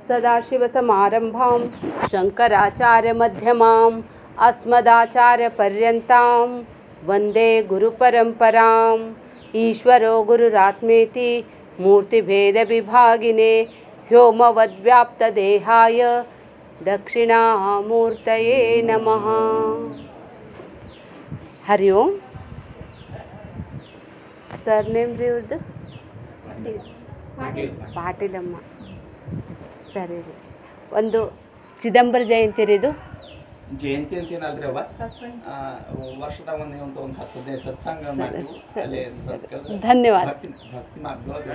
सदाशिवसमारम्भां शङ्कराचार्यमध्यमाम् अस्मदाचार्यपर्यन्तां वन्दे गुरुपरम्पराम् ईश्वरो गुरुरात्मेति मूर्तिभेदविभागिने व्योमवद्व्याप्तदेहाय दक्षिणामूर्तये नमः ಹರಿ ಓಂ ಸರ್ ನೇಮ್ ರೀ ಇವ್ರದ್ದು ಪಾಟೀಲಮ್ಮ ಸರಿ ರೀ ಒಂದು ಚಿದಂಬರ ಜಯಂತಿ ರೀ ಇದು ಜಯಂತಿ ಅಂತ ಏನಲ್ರಿ ಅವ ಆ, ವರ್ಷದಾಗ ಒಂದು ಒಂದು ಒಂದು ಹತ್ತು ಹದಿನೈದು ಸತ್ಸಂಗ ಮಾಡ್ತೀವಿ ಅಲ್ಲಿ ಸ್ವಲ್ಪ ಧನ್ಯವಾದ ಭಕ್ತಿ ಭಕ್ತಿ ಮಾಡ್ತೀವಿ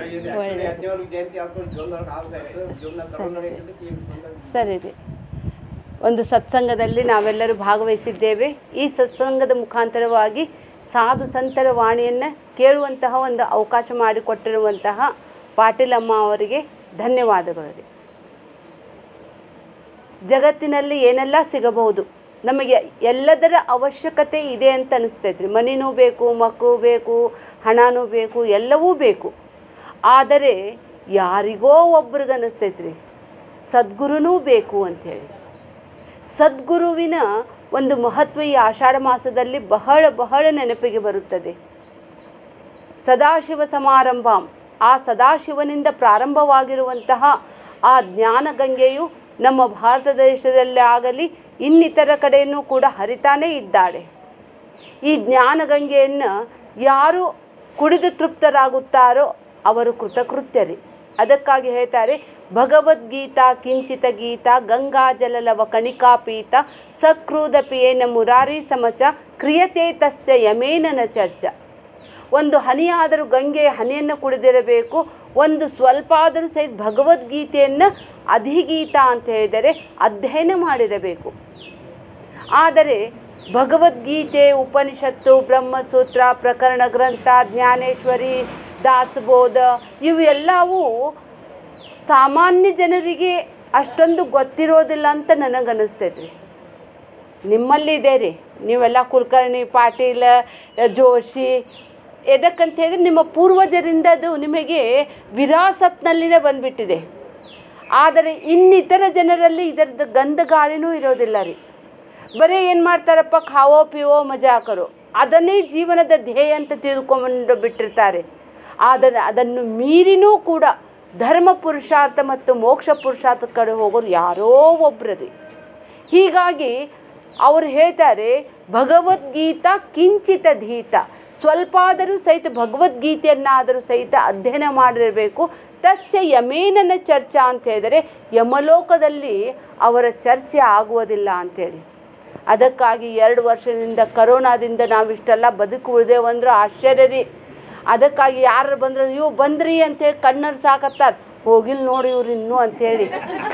ಸರಿ ರೀ ಒಂದು ಸತ್ಸಂಗದಲ್ಲಿ ನಾವೆಲ್ಲರೂ ಭಾಗವಹಿಸಿದ್ದೇವೆ ಈ ಸತ್ಸಂಗದ ಮುಖಾಂತರವಾಗಿ ಸಾಧು ಸಂತರ ವಾಣಿಯನ್ನು ಕೇಳುವಂತಹ ಒಂದು ಅವಕಾಶ ಮಾಡಿಕೊಟ್ಟಿರುವಂತಹ ಪಾಟೀಲಮ್ಮ ಅವರಿಗೆ ಧನ್ಯವಾದಗಳು ರೀ ಜಗತ್ತಿನಲ್ಲಿ ಏನೆಲ್ಲ ಸಿಗಬಹುದು ನಮಗೆ ಎಲ್ಲದರ ಅವಶ್ಯಕತೆ ಇದೆ ಅಂತ ಅನಿಸ್ತೈತೆ ರೀ ಮನಿನೂ ಬೇಕು ಮಕ್ಕಳು ಬೇಕು ಹಣನೂ ಬೇಕು ಎಲ್ಲವೂ ಬೇಕು ಆದರೆ ಯಾರಿಗೋ ಒಬ್ರಿಗೆ ಅನ್ನಿಸ್ತೈತೆ ರೀ ಸದ್ಗುರುನೂ ಬೇಕು ಅಂಥೇಳಿ ಸದ್ಗುರುವಿನ ಒಂದು ಮಹತ್ವ ಈ ಆಷಾಢ ಮಾಸದಲ್ಲಿ ಬಹಳ ಬಹಳ ನೆನಪಿಗೆ ಬರುತ್ತದೆ ಸದಾಶಿವ ಸಮಾರಂಭಂ ಆ ಸದಾಶಿವನಿಂದ ಪ್ರಾರಂಭವಾಗಿರುವಂತಹ ಆ ಜ್ಞಾನಗಂಗೆಯು ನಮ್ಮ ಭಾರತ ದೇಶದಲ್ಲಿ ಆಗಲಿ ಇನ್ನಿತರ ಕಡೆಯೂ ಕೂಡ ಹರಿತಾನೇ ಇದ್ದಾಳೆ ಈ ಜ್ಞಾನಗಂಗೆಯನ್ನು ಯಾರು ಕುಡಿದು ತೃಪ್ತರಾಗುತ್ತಾರೋ ಅವರು ಕೃತಕೃತ್ಯರಿ ಅದಕ್ಕಾಗಿ ಹೇಳ್ತಾರೆ ಭಗವದ್ಗೀತಾ ಕಿಂಚಿತ ಗೀತ ಗಂಗಾಜಲಲವ ಕಣಿಕಾಪೀತ ಸಕ್ರೂದಪಿಯೇನ ಮುರಾರಿ ಸಮಚ ಕ್ರಿಯತೆ ತಸ್ಯ ಯಮೇನನ ಚರ್ಚ ಒಂದು ಹನಿಯಾದರೂ ಗಂಗೆಯ ಹನಿಯನ್ನು ಕುಡಿದಿರಬೇಕು ಒಂದು ಸ್ವಲ್ಪ ಆದರೂ ಸಹಿತ ಭಗವದ್ಗೀತೆಯನ್ನು ಅಧಿಗೀತ ಅಂತ ಹೇಳಿದರೆ ಅಧ್ಯಯನ ಮಾಡಿರಬೇಕು ಆದರೆ ಭಗವದ್ಗೀತೆ ಉಪನಿಷತ್ತು ಬ್ರಹ್ಮಸೂತ್ರ ಪ್ರಕರಣ ಗ್ರಂಥ ಜ್ಞಾನೇಶ್ವರಿ ದಾಸಬೋಧ ಇವೆಲ್ಲವೂ ಸಾಮಾನ್ಯ ಜನರಿಗೆ ಅಷ್ಟೊಂದು ಗೊತ್ತಿರೋದಿಲ್ಲ ಅಂತ ನನಗನ್ನಿಸ್ತೈತೆ ರೀ ನಿಮ್ಮಲ್ಲಿ ಇದೆ ರೀ ನೀವೆಲ್ಲ ಕುಲಕರ್ಣಿ ಪಾಟೀಲ್ ಜೋಶಿ ಎದಕ್ಕಂತ ಹೇಳಿದ್ರೆ ನಿಮ್ಮ ಪೂರ್ವಜರಿಂದ ಅದು ನಿಮಗೆ ವಿರಾಸತ್ನಲ್ಲಿನೇ ಬಂದ್ಬಿಟ್ಟಿದೆ ಆದರೆ ಇನ್ನಿತರ ಜನರಲ್ಲಿ ಇದರದ್ದು ಗಂಧ ಗಾಳಿನೂ ಇರೋದಿಲ್ಲ ರೀ ಬರೀ ಏನು ಮಾಡ್ತಾರಪ್ಪ ಖಾವೋ ಪಿವೋ ಮಜಾಕರು ಅದನ್ನೇ ಜೀವನದ ಧ್ಯೇಯ ಅಂತ ತಿಳ್ಕೊಂಡು ಬಿಟ್ಟಿರ್ತಾರೆ ಆದರೆ ಅದನ್ನು ಮೀರಿನೂ ಕೂಡ ಧರ್ಮ ಪುರುಷಾರ್ಥ ಮತ್ತು ಮೋಕ್ಷ ಪುರುಷಾರ್ಥ ಕಡೆ ಹೋಗೋರು ಯಾರೋ ಒಬ್ರು ರೀ ಹೀಗಾಗಿ ಅವರು ಹೇಳ್ತಾರೆ ಭಗವದ್ಗೀತಾ ಕಿಂಚಿತ ಧೀತ ಸ್ವಲ್ಪ ಆದರೂ ಸಹಿತ ಭಗವದ್ಗೀತೆಯನ್ನಾದರೂ ಸಹಿತ ಅಧ್ಯಯನ ಮಾಡಿರಬೇಕು ತಸ್ಯ ಯಮೇನನ ಚರ್ಚಾ ಅಂತ ಹೇಳಿದರೆ ಯಮಲೋಕದಲ್ಲಿ ಅವರ ಚರ್ಚೆ ಆಗುವುದಿಲ್ಲ ಅಂಥೇಳಿ ಅದಕ್ಕಾಗಿ ಎರಡು ವರ್ಷದಿಂದ ಕರೋನಾದಿಂದ ನಾವಿಷ್ಟೆಲ್ಲ ಬದುಕು ಉಳಿದೇವಂದ್ರೆ ಆಶ್ಚರ್ಯ ರೀ ಅದಕ್ಕಾಗಿ ಯಾರು ಬಂದ್ರು ಇವು ಬಂದ್ರಿ ಅಂತೇಳಿ ಕಣ್ಣಲ್ಲಿ ಸಾಕತ್ತಾರೆ ಹೋಗಿಲ್ಲ ನೋಡಿ ಇವ್ರು ಇನ್ನೂ ಅಂಥೇಳಿ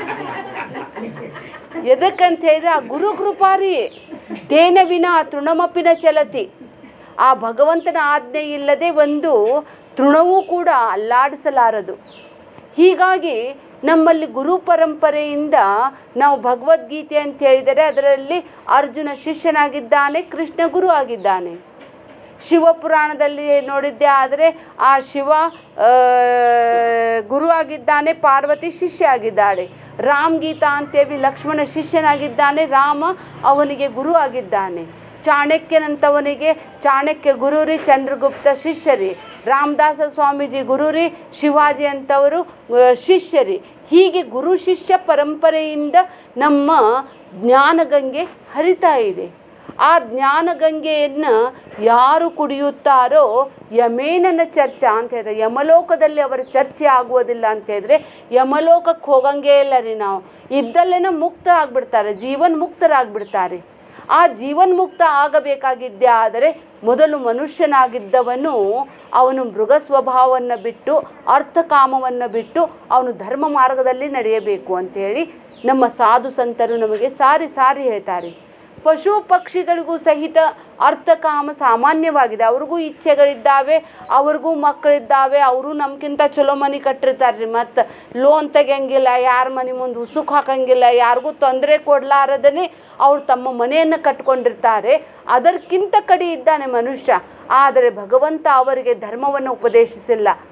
ಎದಕ್ಕಂತ ಹೇಳಿದ್ರೆ ಆ ಗುರು ಕೃಪಾರಿ ತೇನ ವಿನ ತೃಣಮಪಿನ ಚಲತಿ ಆ ಭಗವಂತನ ಆಜ್ಞೆ ಇಲ್ಲದೆ ಒಂದು ತೃಣವೂ ಕೂಡ ಅಲ್ಲಾಡಿಸಲಾರದು ಹೀಗಾಗಿ ನಮ್ಮಲ್ಲಿ ಗುರು ಪರಂಪರೆಯಿಂದ ನಾವು ಭಗವದ್ಗೀತೆ ಅಂತ ಹೇಳಿದರೆ ಅದರಲ್ಲಿ ಅರ್ಜುನ ಶಿಷ್ಯನಾಗಿದ್ದಾನೆ ಕೃಷ್ಣ ಗುರು ಆಗಿದ್ದಾನೆ ಶಿವಪುರಾಣದಲ್ಲಿ ನೋಡಿದ್ದೆ ಆದರೆ ಆ ಶಿವ ಆ, ಗುರು ಆಗಿದ್ದಾನೆ ಪಾರ್ವತಿ ಶಿಷ್ಯ ಆಗಿದ್ದಾಳೆ ರಾಮ್ ಗೀತಾ ಅಂತೇಳಿ ಲಕ್ಷ್ಮಣ ಶಿಷ್ಯನಾಗಿದ್ದಾನೆ ರಾಮ ಅವನಿಗೆ ಗುರು ಆಗಿದ್ದಾನೆ ಚಾಣಕ್ಯನಂತವನಿಗೆ ಚಾಣಕ್ಯ ಗುರುರಿ ಚಂದ್ರಗುಪ್ತ ಶಿಷ್ಯರಿ ರಾಮದಾಸ ಸ್ವಾಮೀಜಿ ಗುರುರಿ ಶಿವಾಜಿ ಅಂತವರು ಆ, ಶಿಷ್ಯರಿ ಹೀಗೆ ಗುರು ಶಿಷ್ಯ ಪರಂಪರೆಯಿಂದ ನಮ್ಮ ಜ್ಞಾನಗಂಗೆ ಹರಿತಾ ಇದೆ ಆ ಜ್ಞಾನಗಂಗೆಯನ್ನು ಯಾರು ಕುಡಿಯುತ್ತಾರೋ ಯಮೇನನ ಚರ್ಚಾ ಅಂತ ಹೇಳಿದ್ರೆ ಯಮಲೋಕದಲ್ಲಿ ಅವರ ಚರ್ಚೆ ಆಗುವುದಿಲ್ಲ ಅಂತ ಹೇಳಿದ್ರೆ ಯಮಲೋಕಕ್ಕೆ ಹೋಗಂಗೇ ಇಲ್ಲ ರೀ ನಾವು ಇದ್ದಲ್ಲೇನ ಮುಕ್ತ ಆಗ್ಬಿಡ್ತಾರೆ ಜೀವನ್ ಮುಕ್ತರಾಗ್ಬಿಡ್ತಾರೆ ಆ ಜೀವನ್ಮುಕ್ತ ಆಗಬೇಕಾಗಿದ್ದೇ ಆದರೆ ಮೊದಲು ಮನುಷ್ಯನಾಗಿದ್ದವನು ಅವನು ಮೃಗ ಸ್ವಭಾವವನ್ನು ಬಿಟ್ಟು ಅರ್ಥಕಾಮವನ್ನು ಬಿಟ್ಟು ಅವನು ಧರ್ಮ ಮಾರ್ಗದಲ್ಲಿ ನಡೆಯಬೇಕು ಅಂತೇಳಿ ನಮ್ಮ ಸಾಧು ಸಂತರು ನಮಗೆ ಸಾರಿ ಸಾರಿ ಹೇಳ್ತಾರೆ ಪಶು ಪಕ್ಷಿಗಳಿಗೂ ಸಹಿತ ಅರ್ಥಕಾಮ ಸಾಮಾನ್ಯವಾಗಿದೆ ಅವ್ರಿಗೂ ಇಚ್ಛೆಗಳಿದ್ದಾವೆ ಅವ್ರಿಗೂ ಮಕ್ಕಳಿದ್ದಾವೆ ಅವರು ನಮ್ಗಿಂತ ಚಲೋ ಮನೆ ಕಟ್ಟಿರ್ತಾರೆ ರೀ ಮತ್ತು ಲೋನ್ ತೆಗಿಯಂಗಿಲ್ಲ ಯಾರ ಮನೆ ಮುಂದೆ ಉಸುಕ್ ಹಾಕಂಗಿಲ್ಲ ಯಾರಿಗೂ ತೊಂದರೆ ಕೊಡಲಾರದೇ ಅವ್ರು ತಮ್ಮ ಮನೆಯನ್ನು ಕಟ್ಕೊಂಡಿರ್ತಾರೆ ಅದಕ್ಕಿಂತ ಕಡಿ ಇದ್ದಾನೆ ಮನುಷ್ಯ ಆದರೆ ಭಗವಂತ ಅವರಿಗೆ ಧರ್ಮವನ್ನು ಉಪದೇಶಿಸಿಲ್ಲ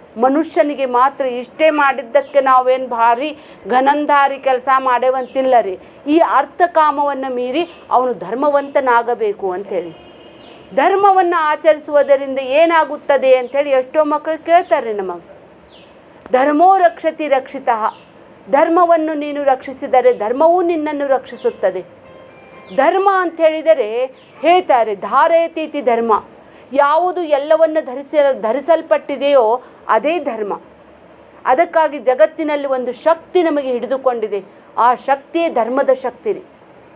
ಮನುಷ್ಯನಿಗೆ ಮಾತ್ರ ಇಷ್ಟೇ ಮಾಡಿದ್ದಕ್ಕೆ ನಾವೇನು ಭಾರಿ ಘನಂಧಾರಿ ಕೆಲಸ ಮಾಡೇವಂತಿಲ್ಲ ರೀ ಈ ಅರ್ಥಕಾಮವನ್ನು ಮೀರಿ ಅವನು ಧರ್ಮವಂತನಾಗಬೇಕು ಅಂಥೇಳಿ ಧರ್ಮವನ್ನು ಆಚರಿಸುವುದರಿಂದ ಏನಾಗುತ್ತದೆ ಅಂಥೇಳಿ ಎಷ್ಟೋ ಮಕ್ಕಳು ಕೇಳ್ತಾರೆ ನಮಗೆ ಧರ್ಮೋ ರಕ್ಷತಿ ರಕ್ಷಿತ ಧರ್ಮವನ್ನು ನೀನು ರಕ್ಷಿಸಿದರೆ ಧರ್ಮವೂ ನಿನ್ನನ್ನು ರಕ್ಷಿಸುತ್ತದೆ ಧರ್ಮ ಅಂತ ಹೇಳಿದರೆ ಹೇಳ್ತಾರೆ ಧಾರಯತೀತಿ ಧರ್ಮ ಯಾವುದು ಎಲ್ಲವನ್ನು ಧರಿಸ ಧರಿಸಲ್ಪಟ್ಟಿದೆಯೋ ಅದೇ ಧರ್ಮ ಅದಕ್ಕಾಗಿ ಜಗತ್ತಿನಲ್ಲಿ ಒಂದು ಶಕ್ತಿ ನಮಗೆ ಹಿಡಿದುಕೊಂಡಿದೆ ಆ ಶಕ್ತಿಯೇ ಧರ್ಮದ ಶಕ್ತಿ ರೀ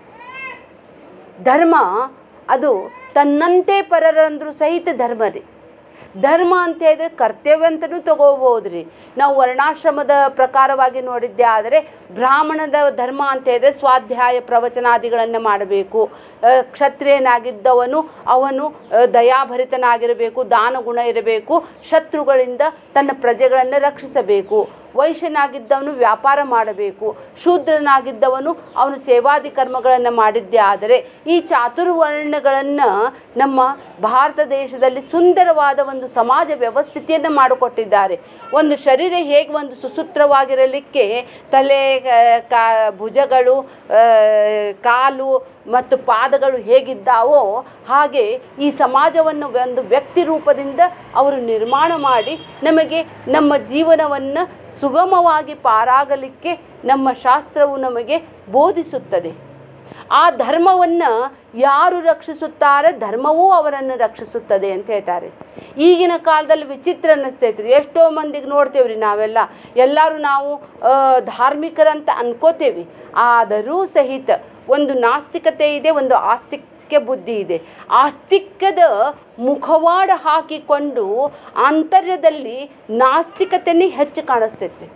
ಧರ್ಮ ಅದು ತನ್ನಂತೆ ಪರರಂದ್ರೂ ಸಹಿತ ಧರ್ಮ ರೀ ಧರ್ಮ ಅಂತ ಹೇಳಿದ್ರೆ ಕರ್ತವ್ಯ ಅಂತಲೂ ತಗೋಬೋದು ರೀ ನಾವು ವರ್ಣಾಶ್ರಮದ ಪ್ರಕಾರವಾಗಿ ನೋಡಿದ್ದೆ ಆದರೆ ಬ್ರಾಹ್ಮಣದ ಧರ್ಮ ಅಂತ ಹೇಳಿದ್ರೆ ಸ್ವಾಧ್ಯಾಯ ಪ್ರವಚನಾದಿಗಳನ್ನು ಮಾಡಬೇಕು ಆ, ಕ್ಷತ್ರಿಯನಾಗಿದ್ದವನು ಅವನು ಆ, ದಯಾಭರಿತನಾಗಿರಬೇಕು ದಾನಗುಣ ಇರಬೇಕು ಶತ್ರುಗಳಿಂದ ತನ್ನ ಪ್ರಜೆಗಳನ್ನು ರಕ್ಷಿಸಬೇಕು ವೈಶ್ಯನಾಗಿದ್ದವನು ವ್ಯಾಪಾರ ಮಾಡಬೇಕು ಶೂದ್ರನಾಗಿದ್ದವನು ಅವನು ಸೇವಾದಿ ಕರ್ಮಗಳನ್ನು ಮಾಡಿದ್ದೇ ಆದರೆ ಈ ಚಾತುರ್ವರ್ಣಗಳನ್ನು ನಮ್ಮ ಭಾರತ ದೇಶದಲ್ಲಿ ಸುಂದರವಾದ ಒಂದು ಸಮಾಜ ವ್ಯವಸ್ಥಿತಿಯನ್ನು ಮಾಡಿಕೊಟ್ಟಿದ್ದಾರೆ ಒಂದು ಶರೀರ ಹೇಗೆ ಒಂದು ಸುಸೂತ್ರವಾಗಿರಲಿಕ್ಕೆ ತಲೆ ಆ, ಕಾ ಭುಜಗಳು ಆ, ಕಾಲು ಮತ್ತು ಪಾದಗಳು ಹೇಗಿದ್ದಾವೋ ಹಾಗೆ ಈ ಸಮಾಜವನ್ನು ಒಂದು ವ್ಯಕ್ತಿ ರೂಪದಿಂದ ಅವರು ನಿರ್ಮಾಣ ಮಾಡಿ ನಮಗೆ ನಮ್ಮ ಜೀವನವನ್ನು ಸುಗಮವಾಗಿ ಪಾರಾಗಲಿಕ್ಕೆ ನಮ್ಮ ಶಾಸ್ತ್ರವು ನಮಗೆ ಬೋಧಿಸುತ್ತದೆ ಆ ಧರ್ಮವನ್ನು ಯಾರು ರಕ್ಷಿಸುತ್ತಾರೆ ಧರ್ಮವೂ ಅವರನ್ನು ರಕ್ಷಿಸುತ್ತದೆ ಅಂತ ಹೇಳ್ತಾರೆ ಈಗಿನ ಕಾಲದಲ್ಲಿ ವಿಚಿತ್ರ ಅನ್ನಿಸ್ತೈತ್ರಿ ಎಷ್ಟೋ ಮಂದಿಗೆ ನೋಡ್ತೇವ್ರಿ ನಾವೆಲ್ಲ ಎಲ್ಲರೂ ನಾವು ಆ, ಧಾರ್ಮಿಕರಂತ ಅನ್ಕೋತೇವಿ ಆದರೂ ಸಹಿತ ಒಂದು ನಾಸ್ತಿಕತೆ ಇದೆ ಒಂದು ಆಸ್ತಿಕ್ಯ ಬುದ್ಧಿ ಇದೆ ಆಸ್ತಿಕ್ಯದ ಮುಖವಾಡ ಹಾಕಿಕೊಂಡು ಆಂತರ್ಯದಲ್ಲಿ ನಾಸ್ತಿಕತೆನೇ ಹೆಚ್ಚು ಕಾಣಿಸ್ತೈತ್ರಿ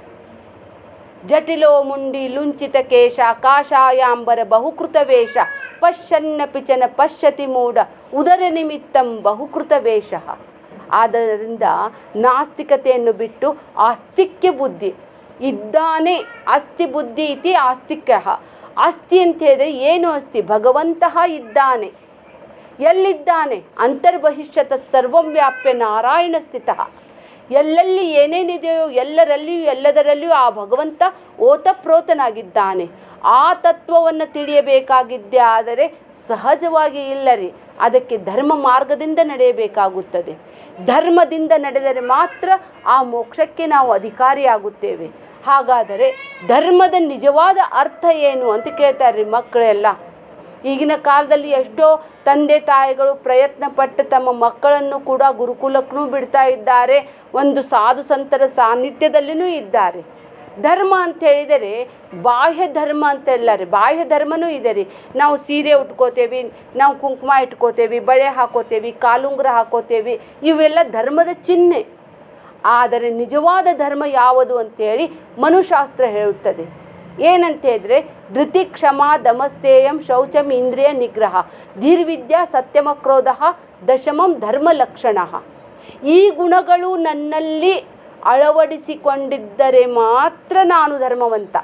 ಜಟಿಲೋ ಮುಂಡಿ ಲುಂಚಿತ ಕೇಶ ಕಾಷಾಯಾಂಬರ ಬಹುಕೃತ ವೇಷ ಪಶ್ಯನ್ನ ಪಿಚನ ಪಶ್ಯತಿ ಮೂಢ ಉದರ ನಿಮಿತ್ತಂ ಬಹುಕೃತ ವೇಷ ಆದ್ದರಿಂದ ನಾಸ್ತಿಕತೆಯನ್ನು ಬಿಟ್ಟು ಆಸ್ತಿಕ್ಯ ಬುದ್ಧಿ ಇದ್ದಾನೆ ಅಸ್ತಿ ಬುದ್ಧಿ ಇತಿ ಆಸ್ತಿಕ್ಯ ಅಸ್ತಿ ಅಂತ ಹೇಳಿದ್ರೆ ಏನು ಅಸ್ತಿ ಭಗವಂತಃ ಇದ್ದಾನೆ ಎಲ್ಲಿದ್ದಾನೆ ಅಂತರ್ಬಹಿಷ್ಯತ ಸರ್ವಂ ವ್ಯಾಪ್ಯ ನಾರಾಯಣ ಸ್ಥಿತ ಎಲ್ಲೆಲ್ಲಿ ಏನೇನಿದೆಯೋ ಎಲ್ಲರಲ್ಲಿಯೂ ಎಲ್ಲದರಲ್ಲಿಯೂ ಆ ಭಗವಂತ ಓತಪ್ರೋತನಾಗಿದ್ದಾನೆ ಆ ತತ್ವವನ್ನು ತಿಳಿಯಬೇಕಾಗಿದ್ದೇ ಆದರೆ ಸಹಜವಾಗಿ ಇಲ್ಲ ರೀ ಅದಕ್ಕೆ ಧರ್ಮ ಮಾರ್ಗದಿಂದ ನಡೆಯಬೇಕಾಗುತ್ತದೆ ಧರ್ಮದಿಂದ ನಡೆದರೆ ಮಾತ್ರ ಆ ಮೋಕ್ಷಕ್ಕೆ ನಾವು ಅಧಿಕಾರಿಯಾಗುತ್ತೇವೆ ಹಾಗಾದರೆ ಧರ್ಮದ ನಿಜವಾದ ಅರ್ಥ ಏನು ಅಂತ ಕೇಳ್ತಾರೆ ರೀ ಮಕ್ಕಳೆಲ್ಲ ಈಗಿನ ಕಾಲದಲ್ಲಿ ಎಷ್ಟೋ ತಂದೆ ತಾಯಿಗಳು ಪ್ರಯತ್ನ ಪಟ್ಟು ತಮ್ಮ ಮಕ್ಕಳನ್ನು ಕೂಡ ಗುರುಕುಲಕ್ಕೂ ಬಿಡ್ತಾ ಇದ್ದಾರೆ ಒಂದು ಸಾಧು ಸಂತರ ಸಾನ್ನಿಧ್ಯದಲ್ಲಿಯೂ ಇದ್ದಾರೆ ಧರ್ಮ ಅಂತ ಹೇಳಿದರೆ ಬಾಹ್ಯ ಧರ್ಮ ಅಂತ ಇಲ್ಲ ರೀ ಬಾಹ್ಯ ಧರ್ಮನೂ ಇದೆ ರೀ ನಾವು ಸೀರೆ ಉಟ್ಕೋತೇವಿ ನಾವು ಕುಂಕುಮ ಇಟ್ಕೋತೇವಿ ಬಳೆ ಹಾಕೋತೇವಿ ಕಾಲುಂಗುರ ಹಾಕೋತೇವಿ ಇವೆಲ್ಲ ಧರ್ಮದ ಚಿಹ್ನೆ ಆದರೆ ನಿಜವಾದ ಧರ್ಮ ಯಾವುದು ಅಂತೇಳಿ ಮನುಶಾಸ್ತ್ರ ಹೇಳುತ್ತದೆ ಏನಂತ ಹೇಳಿದ್ರೆ ಧೃತಿ ಕ್ಷಮಾ ದಮಸ್ತೇಯಂ ಶೌಚಂ ಇಂದ್ರಿಯ ನಿಗ್ರಹ ಧೀರ್ವಿದ್ಯಾ ಸತ್ಯಮ ಕ್ರೋಧ ದಶಮಂ ಧರ್ಮ ಲಕ್ಷಣ ಈ ಗುಣಗಳು ನನ್ನಲ್ಲಿ ಅಳವಡಿಸಿಕೊಂಡಿದ್ದರೆ ಮಾತ್ರ ನಾನು ಧರ್ಮವಂತ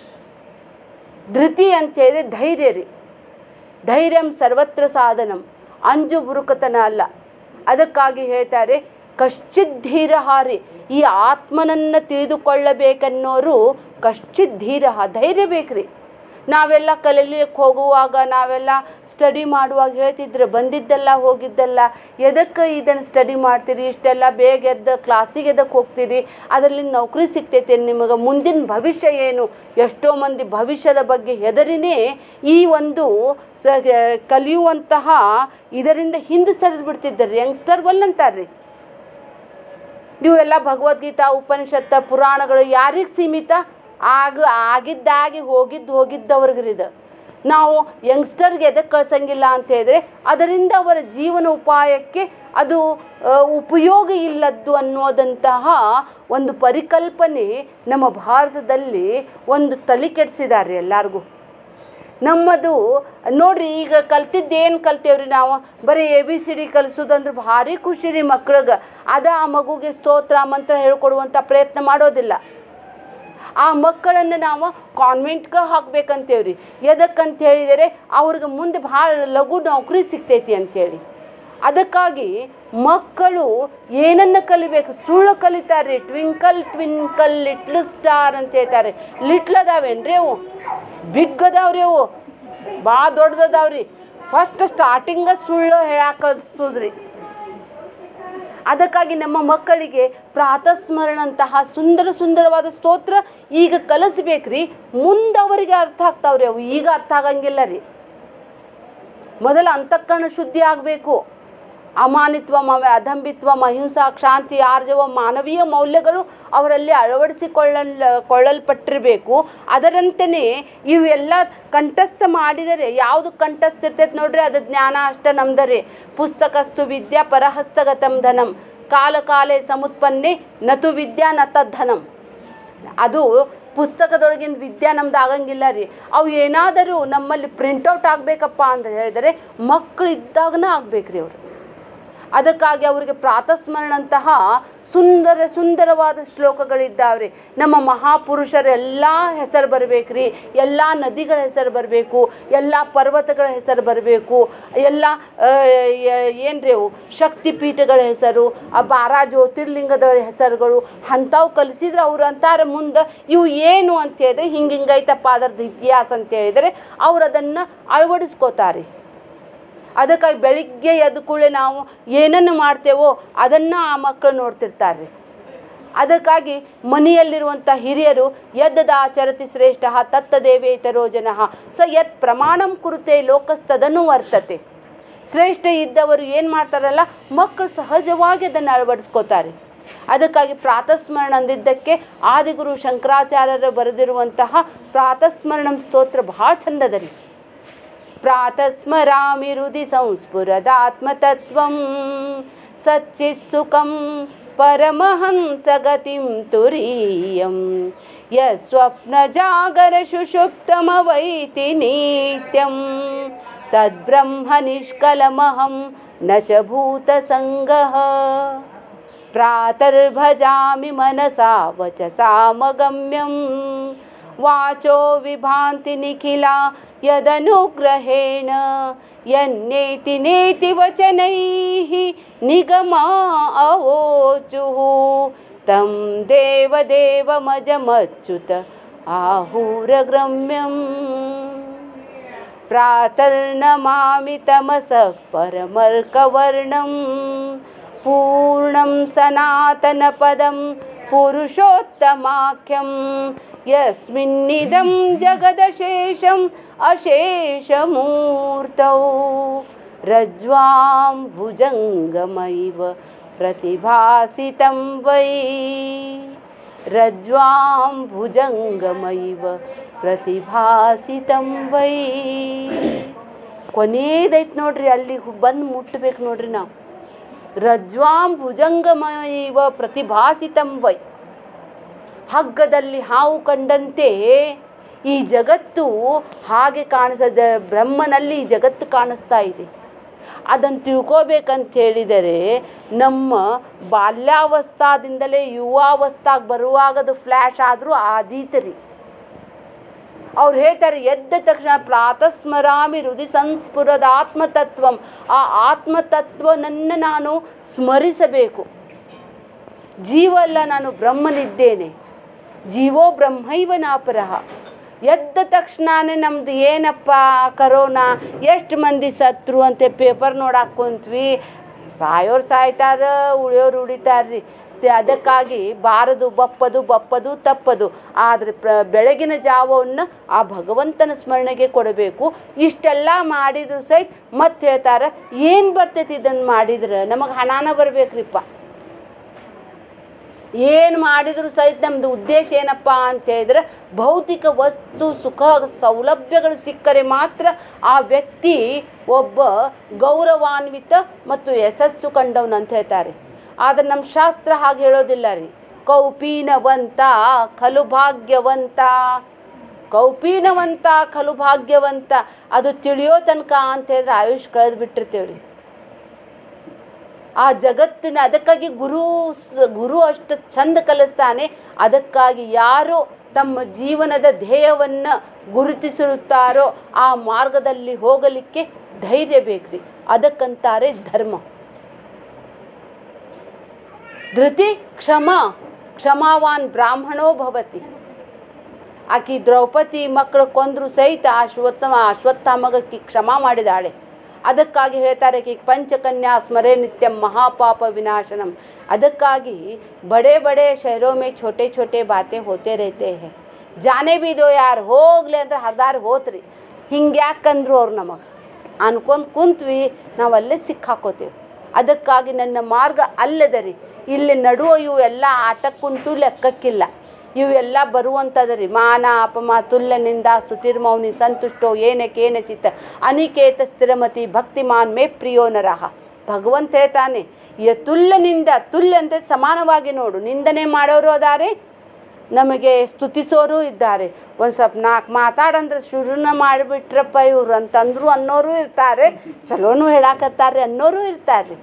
ಧೃತಿ ಅಂತ ಹೇಳಿದ್ರೆ ಧೈರ್ಯ ರೀ ಧೈರ್ಯಂ ಸರ್ವತ್ರ ಸಾಧನಂ ಅಂಜು ಬುರುಕತನ ಅಲ್ಲ ಅದಕ್ಕಾಗಿ ಹೇಳ್ತಾರೆ ಕಶ್ಚಿತ್ ಧೀರ ಹಾರಿ ಈ ಆತ್ಮನನ್ನು ತಿಳಿದುಕೊಳ್ಳಬೇಕನ್ನೋರು ಕಶ್ಚಿತ್ ಧೀರ ಧೈರ್ಯ ಬೇಕ್ರಿ ನಾವೆಲ್ಲ ಕಲೀಲಿಕ್ಕೆ ಹೋಗುವಾಗ ನಾವೆಲ್ಲ ಸ್ಟಡಿ ಮಾಡುವಾಗ ಹೇಳ್ತಿದ್ರು ಬಂದಿದ್ದೆಲ್ಲ ಹೋಗಿದ್ದೆಲ್ಲ ಎದಕ್ಕೆ ಇದನ್ನು ಸ್ಟಡಿ ಮಾಡ್ತೀರಿ ಇಷ್ಟೆಲ್ಲ ಬೇಗ ಎದ್ದು ಕ್ಲಾಸಿಗೆ ಎದಕ್ಕೆ ಹೋಗ್ತೀರಿ ಅದರಲ್ಲಿ ನೌಕರಿ ಸಿಗ್ತೈತೆ ನಿಮಗೆ ಮುಂದಿನ ಭವಿಷ್ಯ ಏನು ಎಷ್ಟೋ ಮಂದಿ ಭವಿಷ್ಯದ ಬಗ್ಗೆ ಹೆದರಿನೇ ಈ ಒಂದು ಸ ಕಲಿಯುವಂತಹ ಇದರಿಂದ ಹಿಂದೆ ಸರಿದು ಬಿಡ್ತಿದ್ದಾರೆ ಯಂಗ್ಸ್ಟರ್ ಒಲ್ಲಂತಾರ್ರಿ ನೀವೆಲ್ಲ ಭಗವದ್ಗೀತಾ ಉಪನಿಷತ್ತ ಪುರಾಣಗಳು ಯಾರಿಗೆ ಸೀಮಿತ ಆಗ ಆಗಿದ್ದಾಗಿ ಹೋಗಿದ್ದು ಹೋಗಿದ್ದವ್ರಿಗಿದು ನಾವು ಯಂಗ್ಸ್ಟರ್ಗೆ ಎದಕ್ಕೆ ಕಳ್ಸಂಗಿಲ್ಲ ಅಂತ ಹೇಳಿದ್ರೆ ಅದರಿಂದ ಅವರ ಜೀವನ ಉಪಾಯಕ್ಕೆ ಅದು ಆ, ಉಪಯೋಗ ಇಲ್ಲದ್ದು ಅನ್ನೋದಂತಹ ಒಂದು ಪರಿಕಲ್ಪನೆ ನಮ್ಮ ಭಾರತದಲ್ಲಿ ಒಂದು ತಲೆ ಕೆಡಿಸಿದ್ದಾರೆ ಎಲ್ಲರಿಗೂ ನಮ್ಮದು ನೋಡ್ರಿ ಈಗ ಕಲ್ತಿದ್ದು ಏನು ಕಲ್ತೇವ್ರಿ ನಾವು ಬರೀ ಎ ಬಿ ಸಿ ಡಿ ಕಲಿಸೋದಂದ್ರೆ ಭಾರಿ ಖುಷಿ ರೀ ಮಕ್ಳಿಗೆ ಅದ ಆ ಮಗುಗೆ ಸ್ತೋತ್ರ ಮಂತ್ರ ಹೇಳ್ಕೊಡುವಂಥ ಪ್ರಯತ್ನ ಮಾಡೋದಿಲ್ಲ ಆ ಮಕ್ಕಳನ್ನು ನಾವು ಕಾನ್ವೆಂಟ್ಗೆ ಹಾಕ್ಬೇಕಂತೇವ್ರಿ ಎದಕ್ಕಂತ ಹೇಳಿದರೆ ಅವ್ರಿಗೆ ಮುಂದೆ ಭಾಳ ಲಘು ನೌಕರಿ ಸಿಗ್ತೈತಿ ಅಂತೇಳಿ ಅದಕ್ಕಾಗಿ ಮಕ್ಕಳು ಏನನ್ನು ಕಲಿಬೇಕು ಸುಳ್ಳು ಕಲಿತಾರೆ ಟ್ವಿಂಕಲ್ ಟ್ವಿಂಕಲ್ ಲಿಟ್ಲ್ ಸ್ಟಾರ್ ಅಂತ ಹೇಳ್ತಾರೆ ಲಿಟ್ಲ್ ಅದಾವೇನ್ರಿ ಅವು ಬಿಗ್ ಅದಾವ್ರಿ ಅವು ಭಾಳ ದೊಡ್ಡದದಾವ್ರಿ ಫಸ್ಟ್ ಸ್ಟಾರ್ಟಿಂಗ ಸುಳ್ಳು ಹೇಳಕ್ಕೆ ಕಲಿಸೋದ್ರಿ ಅದಕ್ಕಾಗಿ ನಮ್ಮ ಮಕ್ಕಳಿಗೆ ಪ್ರಾತಸ್ಮರಣಂತಹ ಸುಂದರ ಸುಂದರವಾದ ಸ್ತೋತ್ರ ಈಗ ಕಲಿಸ್ಬೇಕ್ರಿ ಮುಂದೆ ಅವರಿಗೆ ಅರ್ಥ ಆಗ್ತಾವ್ರಿ ಅವು ಈಗ ಅರ್ಥ ಆಗಂಗಿಲ್ಲ ರೀ ಮೊದಲು ಅಂತಃಕರಣ ಶುದ್ಧಿ ಆಗಬೇಕು ಅಮಾನಿತ್ವ ಮವ ಅಧಂಬಿತ್ವ ಅಹಿಂಸಾ ಶಾಂತಿ ಆರ್ಜವ ಮಾನವೀಯ ಮೌಲ್ಯಗಳು ಅವರಲ್ಲಿ ಅಳವಡಿಸಿಕೊಳ್ಳಲ್ ಕೊಳ್ಳಲ್ಪಟ್ಟಿರಬೇಕು ಅದರಂತೆಯೇ ಇವೆಲ್ಲ ಕಂಠಸ್ಥ ಮಾಡಿದರೆ ಯಾವುದು ಕಂಠಸ್ಥ ಇರ್ತೈತೆ ನೋಡ್ರಿ ಅದು ಜ್ಞಾನ ಅಷ್ಟ ನಮ್ದರಿ ಪುಸ್ತಕಸ್ತು ವಿದ್ಯಾ ಪರಹಸ್ತಗತಂ ಧನಂ ಕಾಲ ಕಾಲೇ ಸಮುತ್ಪನ್ನೆ ನತು ವಿದ್ಯಾ ನ ತದ್ಧನಂ ಅದು ಪುಸ್ತಕದೊಳಗಿನ ವಿದ್ಯೆ ನಮ್ದು ಆಗಂಗಿಲ್ಲ ರೀ ಅವು ಏನಾದರೂ ನಮ್ಮಲ್ಲಿ ಪ್ರಿಂಟೌಟ್ ಆಗಬೇಕಪ್ಪ ಅಂತ ಹೇಳಿದರೆ ಮಕ್ಕಳು ಇದ್ದಾಗನ ಆಗ್ಬೇಕು ರೀ ಅವರು ಅದಕ್ಕಾಗಿ ಅವರಿಗೆ ಪ್ರಾತಸ್ಮರಣಂತಹ ಸುಂದರ ಸುಂದರವಾದ ಶ್ಲೋಕಗಳಿದ್ದಾವ್ರಿ ನಮ್ಮ ಮಹಾಪುರುಷರ ಎಲ್ಲ ಹೆಸರು ಬರಬೇಕ್ರಿ ಎಲ್ಲ ನದಿಗಳ ಹೆಸರು ಬರಬೇಕು ಎಲ್ಲ ಪರ್ವತಗಳ ಹೆಸರು ಬರಬೇಕು ಎಲ್ಲ ಏನ್ರಿ ಅವು ಶಕ್ತಿಪೀಠಗಳ ಹೆಸರು ಆ ಬಾರ ಜ್ಯೋತಿರ್ಲಿಂಗದ ಹೆಸರುಗಳು ಅಂಥವು ಕಲಿಸಿದ್ರೆ ಅವ್ರು ಅಂತಾರೆ ಮುಂದೆ ಇವು ಏನು ಅಂತ ಹೇಳಿದ್ರೆ ಹಿಂಗೆ ಹಿಂಗೈತಪ್ಪ ಅದರದ್ದು ಇತಿಹಾಸ ಅಂತ ಹೇಳಿದರೆ ಅವ್ರು ಅದನ್ನು ಅಳವಡಿಸ್ಕೋತಾರೆ ಅದಕ್ಕಾಗಿ ಬೆಳಿಗ್ಗೆ ಎದ್ದ ಕೂಡಲೇ ನಾವು ಏನನ್ನು ಮಾಡ್ತೇವೋ ಅದನ್ನು ಆ ಮಕ್ಕಳು ನೋಡ್ತಿರ್ತಾರೆ ಅದಕ್ಕಾಗಿ ಮನೆಯಲ್ಲಿರುವಂಥ ಹಿರಿಯರು ಯದ್ದದಾಚರತಿ ಶ್ರೇಷ್ಠ ತತ್ತದೇವೇತರೋ ಜನಃ ಸ ಯತ್ ಪ್ರಮಾಣಂ ಕುರುತೆ ಲೋಕಸ್ತದನು ವರ್ತತೆ ಶ್ರೇಷ್ಠ ಇದ್ದವರು ಏನು ಮಾಡ್ತಾರಲ್ಲ ಮಕ್ಕಳು ಸಹಜವಾಗಿ ಅದನ್ನು ಅಳವಡಿಸ್ಕೋತಾರೆ ಅದಕ್ಕಾಗಿ ಪ್ರಾತಸ್ಮರಣ ಅಂದಿದ್ದಕ್ಕೆ ಆದಿಗುರು ಶಂಕರಾಚಾರ್ಯರು ಬರೆದಿರುವಂತಹ ಪ್ರಾತಸ್ಮರಣಂ ಸ್ತೋತ್ರ ಭಾಳ ಚಂದದ ರೀ ಪ್ರಾತಸ್ಮರಾಮಿ ಹೃದಿ ಸಂಸ್ಫುರದಾತ್ಮತತ್ವಂ ಸಚ್ಚಿತ್ಸುಖಂ ಪರಮಹಂಸಗತಿಂ ತುರೀಯಂ ಯಸ್ವಪ್ನಜಾಗರ ಶುಷುಪ್ತಮವೈತಿ ನಿತ್ಯಂ ತದ್ಬ್ರಹ್ಮ ನಿಷ್ಕಲಮಹಂ ನ ಚ ಭೂತಸಂಗಃ ಪ್ರಾತರ್ಭಜಾಮಿ ಮನಸಾ ವಚಸಾಮಗಮ್ಯಂ ವಾಚೋ ವಿಭಾಂತಿ ನಿಖಿಲ ಯದನುಗ್रहेण ಯನ್ನೇತಿ ನೇತಿ ವಚನೈಃ ನಿಗಮ ಅವೋಚುಃ तं ದೇವದೇವಮಜಮಚ್ಯುತ ಆಹುರಗ್ರಮ್ಯಂ ಪ್ರಾತರ್ನಮಾಮಿ ತಮಸಃ ಪರಮರ್ಕವರ್ಣಂ ಪೂರ್ಣಂ ಸನಾತನಪದಂ ಪುರುಷೋತ್ತಮಾಖ್ಯಂ ಯಸ್ಮಿನ್ನಿದಂ ಜಗದಶೇಷಂ ಅಶೇಷಮೂರ್ತೌ ರಜ್ವಾಂ ಭುಜಂಗಮೈವ ಪ್ರತಿಭಾಸಿतं ವೈ ರಜ್ವಾಂ ಭುಜಂಗಮೈವ ಪ್ರತಿಭಾಸಿतं ವೈ ಕೊನೇದೈತೆ ನೋಡ್ರಿ ಅಲ್ಲಿ ಬಂದು ಮುಟ್ಟಬೇಕು ನೋಡ್ರಿ ನಾವು ರಜ್ವಾಂ ಭುಜಂಗಮೈವ ಪ್ರತಿಭಾಸಿತಂ ವೈ ಹಗ್ಗದಲ್ಲಿ ಹಾವು ಕಂಡಂತೆ ಈ ಜಗತ್ತು ಹಾಗೆ ಕಾಣಿಸ ಜ ಬ್ರಹ್ಮನಲ್ಲಿ ಈ ಜಗತ್ತು ಕಾಣಿಸ್ತಾ ಇದೆ ಅದನ್ನು ತಿಳ್ಕೋಬೇಕಂತ ಹೇಳಿದರೆ ನಮ್ಮ ಬಾಲ್ಯಾವಸ್ಥಾದಿಂದಲೇ ಯುವಾವಸ್ಥಾಗೆ ಬರುವಾಗದು ಫ್ಲ್ಯಾಶ್ ಆದರೂ ಆದೀತರಿ ಅವ್ರು ಹೇಳ್ತಾರೆ ಎದ್ದ ತಕ್ಷಣ ಪ್ರಾತಸ್ಮರಾಮಿ ಹೃದಯ ಸಂಸ್ಫುರದ ಆತ್ಮತತ್ವಂ ಆ ಆತ್ಮತತ್ವನನ್ನು ನಾನು ಸ್ಮರಿಸಬೇಕು ಜೀವ ಅಲ್ಲ ನಾನು ಬ್ರಹ್ಮನಿದ್ದೇನೆ ಜೀವೋ ಬ್ರಹ್ಮೈವ ನಾಪರಹ ಎದ್ದ ತಕ್ಷಣನೇ ನಮ್ದು ಏನಪ್ಪ ಕರೋನಾ ಎಷ್ಟು ಮಂದಿ ಸತ್ರು ಅಂತ ಪೇಪರ್ ನೋಡಕ್ಕೆ ಕುಂತ್ವಿ ಸಾಯೋರು ಸಾಯ್ತಾರ ಉಳಿಯೋರು ಉಳಿತಾರ್ರಿ ತೆ- ಅದಕ್ಕಾಗಿ ಬಾರದು ಬಪ್ಪದು ಬಪ್ಪದು ತಪ್ಪದು ಆದರೆ ಪ್ರ ಬೆಳಗಿನ ಜಾವವನ್ನು ಆ ಭಗವಂತನ ಸ್ಮರಣೆಗೆ ಕೊಡಬೇಕು ಇಷ್ಟೆಲ್ಲ ಮಾಡಿದ್ರು ಸಹಿತ ಮತ್ತೆ ಹೇಳ್ತಾರೆ ಏನು ಬರ್ತೈತಿ ಇದನ್ನು ಮಾಡಿದ್ರೆ ನಮಗೆ ಹಣನ ಬರ್ಬೇಕ್ರಿಪ್ಪ ಏನು ಮಾಡಿದ್ರು ಸಹಿತ ನಮ್ಮದು ಉದ್ದೇಶ ಏನಪ್ಪ ಅಂತ ಹೇಳಿದ್ರೆ ಭೌತಿಕ ವಸ್ತು ಸುಖ ಸೌಲಭ್ಯಗಳು ಸಿಕ್ಕರೆ ಮಾತ್ರ ಆ ವ್ಯಕ್ತಿ ಒಬ್ಬ ಗೌರವಾನ್ವಿತ ಮತ್ತು ಯಶಸ್ಸು ಕಂಡವನು ಅಂತ ಹೇಳ್ತಾರೆ ಆದರೆ ನಮ್ಮ ಶಾಸ್ತ್ರ ಹಾಗೆ ಹೇಳೋದಿಲ್ಲ ರೀ ಕೌಪೀನವಂತ ಖಲು ಭಾಗ್ಯವಂತ ಕೌಪೀನವಂತ ಖಲು ಭಾಗ್ಯವಂತ ಅದು ತಿಳಿಯೋ ತನಕ ಅಂತ ಹೇಳಿದ್ರೆ ಆಯುಷ್ ಕಳೆದು ಬಿಟ್ಟಿರ್ತೇವೆ ರೀ ಆ ಜಗತ್ತಿನ ಅದಕ್ಕಾಗಿ ಗುರು ಸ್- ಗುರು ಅಷ್ಟು ಚಂದ ಕಲಿಸ್ತಾನೆ ಅದಕ್ಕಾಗಿ ಯಾರು ತಮ್ಮ ಜೀವನದ ಧ್ಯೇಯವನ್ನು ಗುರುತಿಸಿರುತ್ತಾರೋ ಆ ಮಾರ್ಗದಲ್ಲಿ ಹೋಗಲಿಕ್ಕೆ ಧೈರ್ಯ ಬೇಕ್ರಿ ಅದಕ್ಕಂತಾರೆ ಧರ್ಮ ಧೃತಿ ಕ್ಷಮ ಕ್ಷಮಾವಾನ್ ಬ್ರಾಹ್ಮಣೋ ಭವತಿ ಆಕಿ ದ್ರೌಪದಿ ಮಕ್ಕಳು ಕೊಂದ್ರು ಸಹಿತ ಅಶ್ವತ್ಥಮ ಅಶ್ವತ್ಥಾಮಗಕ್ಕೆ ಕ್ಷಮಾ ಮಾಡಿದಾಳೆ ಅದಕ್ಕಾಗಿ ಹೇಳ್ತಾರೆ ಕಿ ಪಂಚಕನ್ಯಾ ಸ್ಮರೆ ನಿತ್ಯ ಮಹಾಪಾಪ ವಿನಾಶನಂ ಅದಕ್ಕಾಗಿ ಬಡೆ ಬಡೆ ಶಹರೋं में छोटे छोटे बातें होते रहते हैं ಜಾನೆ ಬಿ ದೋ ಯಾರು ಹೋಗ್ಲಿ ಅಂದ್ರೆ ಹದಾರು ಹೋತ್ರಿ ಹಿಂಗೆ ಯಾಕಂದ್ರು ಅವ್ರು ನಮಗೆ ಅನ್ಕೊಂಡು ಕುಂತ್ವಿ ನಾವು ಅಲ್ಲೇ ಸಿಕ್ಕಾಕೋತೇವೆ ಅದಕ್ಕಾಗಿ ನನ್ನ ಮಾರ್ಗ ಅಲ್ಲದ ರೀ ಇಲ್ಲಿ ನಡುವ ಇವು ಎಲ್ಲ ಆಟಕ್ಕುಂಟು ಲೆಕ್ಕಕ್ಕಿಲ್ಲ ಇವೆಲ್ಲ ಬರುವಂಥದ್ದು ರೀ ಮಾನ ಅಪಮ ತುಲ್ಯನಿಂದ ಸ್ತುತಿರ್ಮೌನಿ ಸಂತುಷ್ಟೋ ಏನ ಕೇನ ಚಿತ್ತ ಅನಿಕೇತ ಸ್ಥಿರಮತಿ ಭಕ್ತಿಮಾನ್ ಮೇ ಪ್ರಿಯೋ ನರಹ ಭಗವಂತ ಹೇಳ್ತಾನೆ ಯ ತುಲ್ಯನಿಂದ ತುಲ್ಯ ಅಂತ ಸಮಾನವಾಗಿ ನೋಡು ನಿಂದನೆ ಮಾಡೋರು ಅದಾರೆ ನಮಗೆ ಸ್ತುತಿಸೋರು ಇದ್ದಾರೆ ಒಂದು ಸ್ವಲ್ಪ ನಾಲ್ಕು ಮಾತಾಡಂದ್ರೆ ಶುರುನ ಮಾಡಿಬಿಟ್ರಪ್ಪ ಇವ್ರು ಅಂತಂದ್ರು ಅನ್ನೋರು ಇರ್ತಾರೆ ಚಲೋನು ಹೇಳಾಕತ್ತಾರೆ ಅನ್ನೋರು ಇರ್ತಾರೆ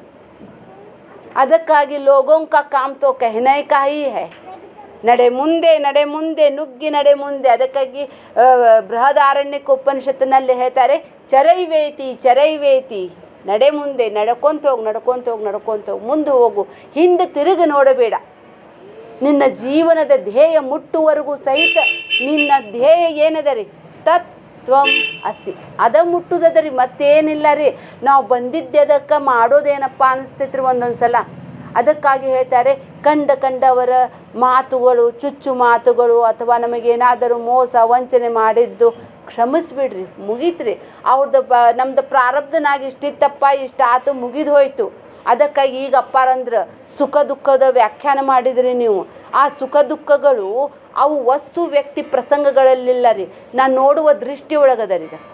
ಅದಕ್ಕಾಗಿ ಲೋಗೋಂ ಕಾ ಕಾಮ್ ತೋ ಕಹನೆ ಕಾ ಹಿ ಹೈ ನಡೆ ಮುಂದೆ ನಡೆ ಮುಂದೆ ನುಗ್ಗಿ ನಡೆ ಮುಂದೆ ಅದಕ್ಕಾಗಿ ಆ, ಬೃಹದಾರಣ್ಯಕ ಉಪನಿಷತ್ತಿನಲ್ಲಿ ಹೇಳ್ತಾರೆ ಚರೈವೇತಿ ಚರೈವೇತಿ ನಡೆ ಮುಂದೆ ನಡ್ಕೊಂತ ಹೋಗು ನಡ್ಕೊಂತ ಹೋಗು ನಡ್ಕೊಂತ ಹೋಗು ಮುಂದೆ ಹೋಗು ಹಿಂದೆ ತಿರುಗಿ ನೋಡಬೇಡ ನಿನ್ನ ಜೀವನದ ಧ್ಯೇಯ ಮುಟ್ಟುವರೆಗೂ ಸಹಿತ ನಿನ್ನ ಧ್ಯೇಯ ಏನದ ರೀ ತತ್ ತ್ವಂ ಅಸಿ ಅದ ಮುಟ್ಟುದದ ರೀ ಮತ್ತೇನಿಲ್ಲ ರೀ ನಾವು ಬಂದಿದ್ದೆ ಅದಕ್ಕೆ ಮಾಡೋದೇನಪ್ಪ ಅನಿಸ್ತೈತ್ರಿ ಒಂದೊಂದು ಸಲ ಅದಕ್ಕಾಗಿ ಹೇಳ್ತಾರೆ ಕಂಡ ಕಂಡವರ ಮಾತುಗಳು ಚುಚ್ಚು ಮಾತುಗಳು ಅಥವಾ ನಮಗೇನಾದರೂ ಮೋಸ ವಂಚನೆ ಮಾಡಿದ್ದು ಕ್ಷಮಿಸ್ಬಿಡ್ರಿ ಮುಗೀತ್ರಿ ಅವ್ರದ್ದು ಬ ನಮ್ದು ಪ್ರಾರಬ್ಧನಾಗಿ ಇಷ್ಟಿತ್ತಪ್ಪ ಇಷ್ಟ ಆತು ಮುಗಿದು ಹೋಯ್ತು ಅದಕ್ಕಾಗಿ ಈಗ ಅಪ್ಪಾರಂದ್ರೆ ಸುಖ ದುಃಖದ ವ್ಯಾಖ್ಯಾನ ಮಾಡಿದ್ರಿ ನೀವು ಆ ಸುಖ ದುಃಖಗಳು ಅವು ವಸ್ತು ವ್ಯಕ್ತಿ ಪ್ರಸಂಗಗಳಲ್ಲಿಲ್ಲ ರೀ ನಾನು ನೋಡುವ ದೃಷ್ಟಿ ಒಳಗದ ರೀ ಇದು.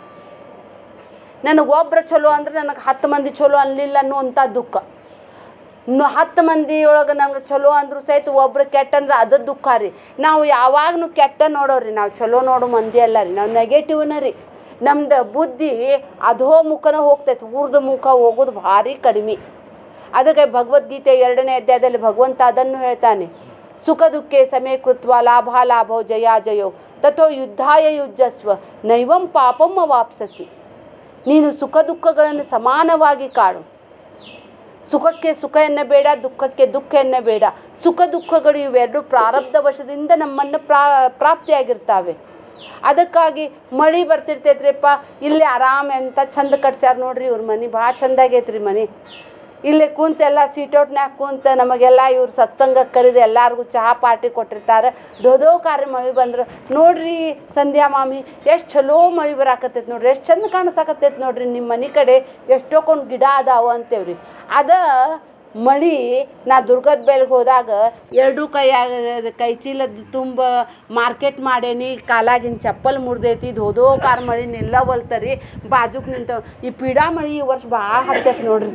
ನನಗೆ ಒಬ್ರು ಚಲೋ ಅಂದ್ರೆ ನನಗೆ ಹತ್ತು ಮಂದಿ ಚಲೋ ಅನ್ಲಿಲ್ಲ ಅನ್ನುವಂಥ ದುಃಖ ಇನ್ನು ಹತ್ತು ಮಂದಿ ಒಳಗೆ ನಮ್ಗೆ ಚಲೋ ಅಂದ್ರು ಸಹಿತ ಒಬ್ರು ಕೆಟ್ಟ ಅಂದ್ರೆ ಅದು ದುಃಖ ರೀ ನಾವು ಯಾವಾಗ್ಲೂ ಕೆಟ್ಟ ನೋಡೋರಿ ನಾವು ಚಲೋ ನೋಡೋ ಮಂದಿ ಅಲ್ಲ ರೀ ನಾವು ನೆಗೆಟಿವ್ನ ರೀ ನಮ್ದು ಬುದ್ಧಿ ಅಧೋ ಮುಖನ ಹೋಗ್ತೈತೆ ಊರ್ದ ಮುಖ ಹೋಗೋದು ಭಾರಿ ಕಡಿಮೆ ಅದಕ್ಕೆ ಭಗವದ್ಗೀತೆ ಎರಡನೇ ಅಧ್ಯಾಯದಲ್ಲಿ ಭಗವಂತ ಅದನ್ನು ಹೇಳ್ತಾನೆ ಸುಖ ದುಃಖೆ ಸಮಯ ಕೃತ್ವ ಲಾಭ ಲಾಭೋ ಜಯ ಜಯೋ ತಥೋ ಯುದ್ಧಾಯ ಯುಜ್ಜಸ್ವ ನೈವಂ ಪಾಪಂ ವಾಪ್ಸಸಿ ನೀನು ಸುಖ ದುಃಖಗಳನ್ನು ಸಮಾನವಾಗಿ ಕಾಡು ಸುಖಕ್ಕೆ ಸುಖ ಎನ್ನಬೇಡ ದುಃಖಕ್ಕೆ ದುಃಖ ಎನ್ನಬೇಡ ಸುಖ ದುಃಖಗಳು ಇವೆರಡು ಪ್ರಾರಬ್ಧ ವಶದಿಂದ ನಮ್ಮನ್ನು ಪ್ರಾ ಪ್ರಾಪ್ತಿಯಾಗಿರ್ತಾವೆ ಅದಕ್ಕಾಗಿ ಮಳೆ ಬರ್ತಿರ್ತೈತ್ರಿಪ್ಪ ಇಲ್ಲಿ ಆರಾಮ ಎಂತ ಚಂದ ಕಟ್ಸ್ಯಾರ ನೋಡ್ರಿ ಇವ್ರ ಮನೆ ಭಾಳ ಚಂದ ಆಗೈತ್ರಿ ಮನೆ ಇಲ್ಲಿ ಕುಂತ ಎಲ್ಲ ಸೀಟೌಟ್ನ್ಯಾಗ ಕುಂತ ನಮಗೆಲ್ಲ ಇವ್ರು ಸತ್ಸಂಗಕ್ಕೆ ಕರೆದು ಎಲ್ಲರಿಗೂ ಚಹಾ ಪಾರ್ಟಿ ಕೊಟ್ಟಿರ್ತಾರೆ ದೋದೋ ಕಾರ್ಯ ಮಳೆ ಬಂದ್ರೆ ನೋಡ್ರಿ ಸಂಧ್ಯಾ ಮಾಮಿ ಎಷ್ಟು ಚಲೋ ಮಳೆ ಬರಾಕತ್ತೈತೆ ನೋಡ್ರಿ ಎಷ್ಟು ಚಂದ ಕಾಣಿಸಾಕತ್ತೈತೆ ನೋಡ್ರಿ ನಿಮ್ಮ ಮನೆ ಕಡೆ ಎಷ್ಟೊಂದು ಗಿಡ ಅದಾವ ಅಂತೇವ್ರಿ ಅದ ಮಳಿ ನಾ ದುರ್ಗದ ಬೆಲ್ಗೆ ಹೋದಾಗ ಎರಡೂ ಕೈಯಾಗ ಕೈ ಚೀಲದ ತುಂಬ ಮಾರ್ಕೆಟ್ ಮಾಡೇನಿ ಕಾಲಾಗಿನ ಚಪ್ಪಲ್ ಮುರಿದೈತಿ ಧೋದೋ ಕಾರ್ ಮಳಿ ನಿಲ್ಲವಲ್ತರಿ ಬಾಜುಕ್ ನಿಂತವ್ ಈ ಪೀಡಾ ಮಳಿ ಈ ವರ್ಷ ಭಾಳ ಹತ್ತೈತಿ ನೋಡ್ರಿ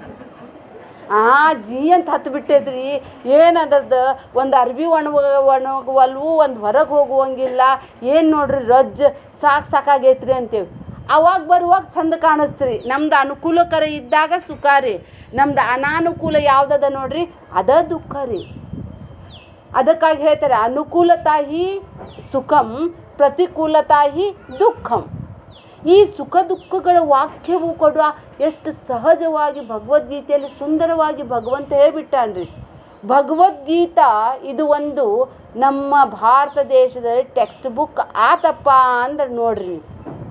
ಆ ಜೀ ಅಂತ ಹತ್ತು ಬಿಟ್ಟೈತ್ರಿ ಏನದದ ಒಂದು ಅರ್ಬಿ ಒಣಗ ಒಣಗುವಲ್ವು ಒಂದು ಹೊರಗೆ ಹೋಗುವಂಗಿಲ್ಲ ಏನು ನೋಡ್ರಿ ರಜ್ಜ ಸಾಕು ಸಾಕಾಗೈತ್ರಿ ಅಂತೇವಿ ಅವಾಗ ಬರುವಾಗ ಚಂದ ಕಾಣಿಸ್ತ್ರಿ ನಮ್ದು ಅನುಕೂಲಕರ ಇದ್ದಾಗ ಸುಖ ರೀ ನಮ್ದು ಅನಾನುಕೂಲ ಯಾವುದದ ನೋಡ್ರಿ ಅದ ದುಃಖ ರೀ ಅದಕ್ಕಾಗಿ ಹೇಳ್ತಾರೆ ಅನುಕೂಲತಾ ಹಿ ಸುಖಂ ಪ್ರತಿಕೂಲತಾ ಹಿ ದುಃಖಂ ಈ ಸುಖ ದುಃಖಗಳ ವಾಕ್ಯವು ಕೊಡುವ ಎಷ್ಟು ಸಹಜವಾಗಿ ಭಗವದ್ಗೀತೆಯಲ್ಲಿ ಸುಂದರವಾಗಿ ಭಗವಂತ ಹೇಳ್ಬಿಟ್ಟಾನ್ರಿ ಭಗವದ್ಗೀತಾ ಇದು ಒಂದು ನಮ್ಮ ಭಾರತ ದೇಶದಲ್ಲಿ ಟೆಕ್ಸ್ಟ್ ಬುಕ್ ಆತಪ್ಪ ಅಂದ್ರೆ ನೋಡ್ರಿ ನೀವು.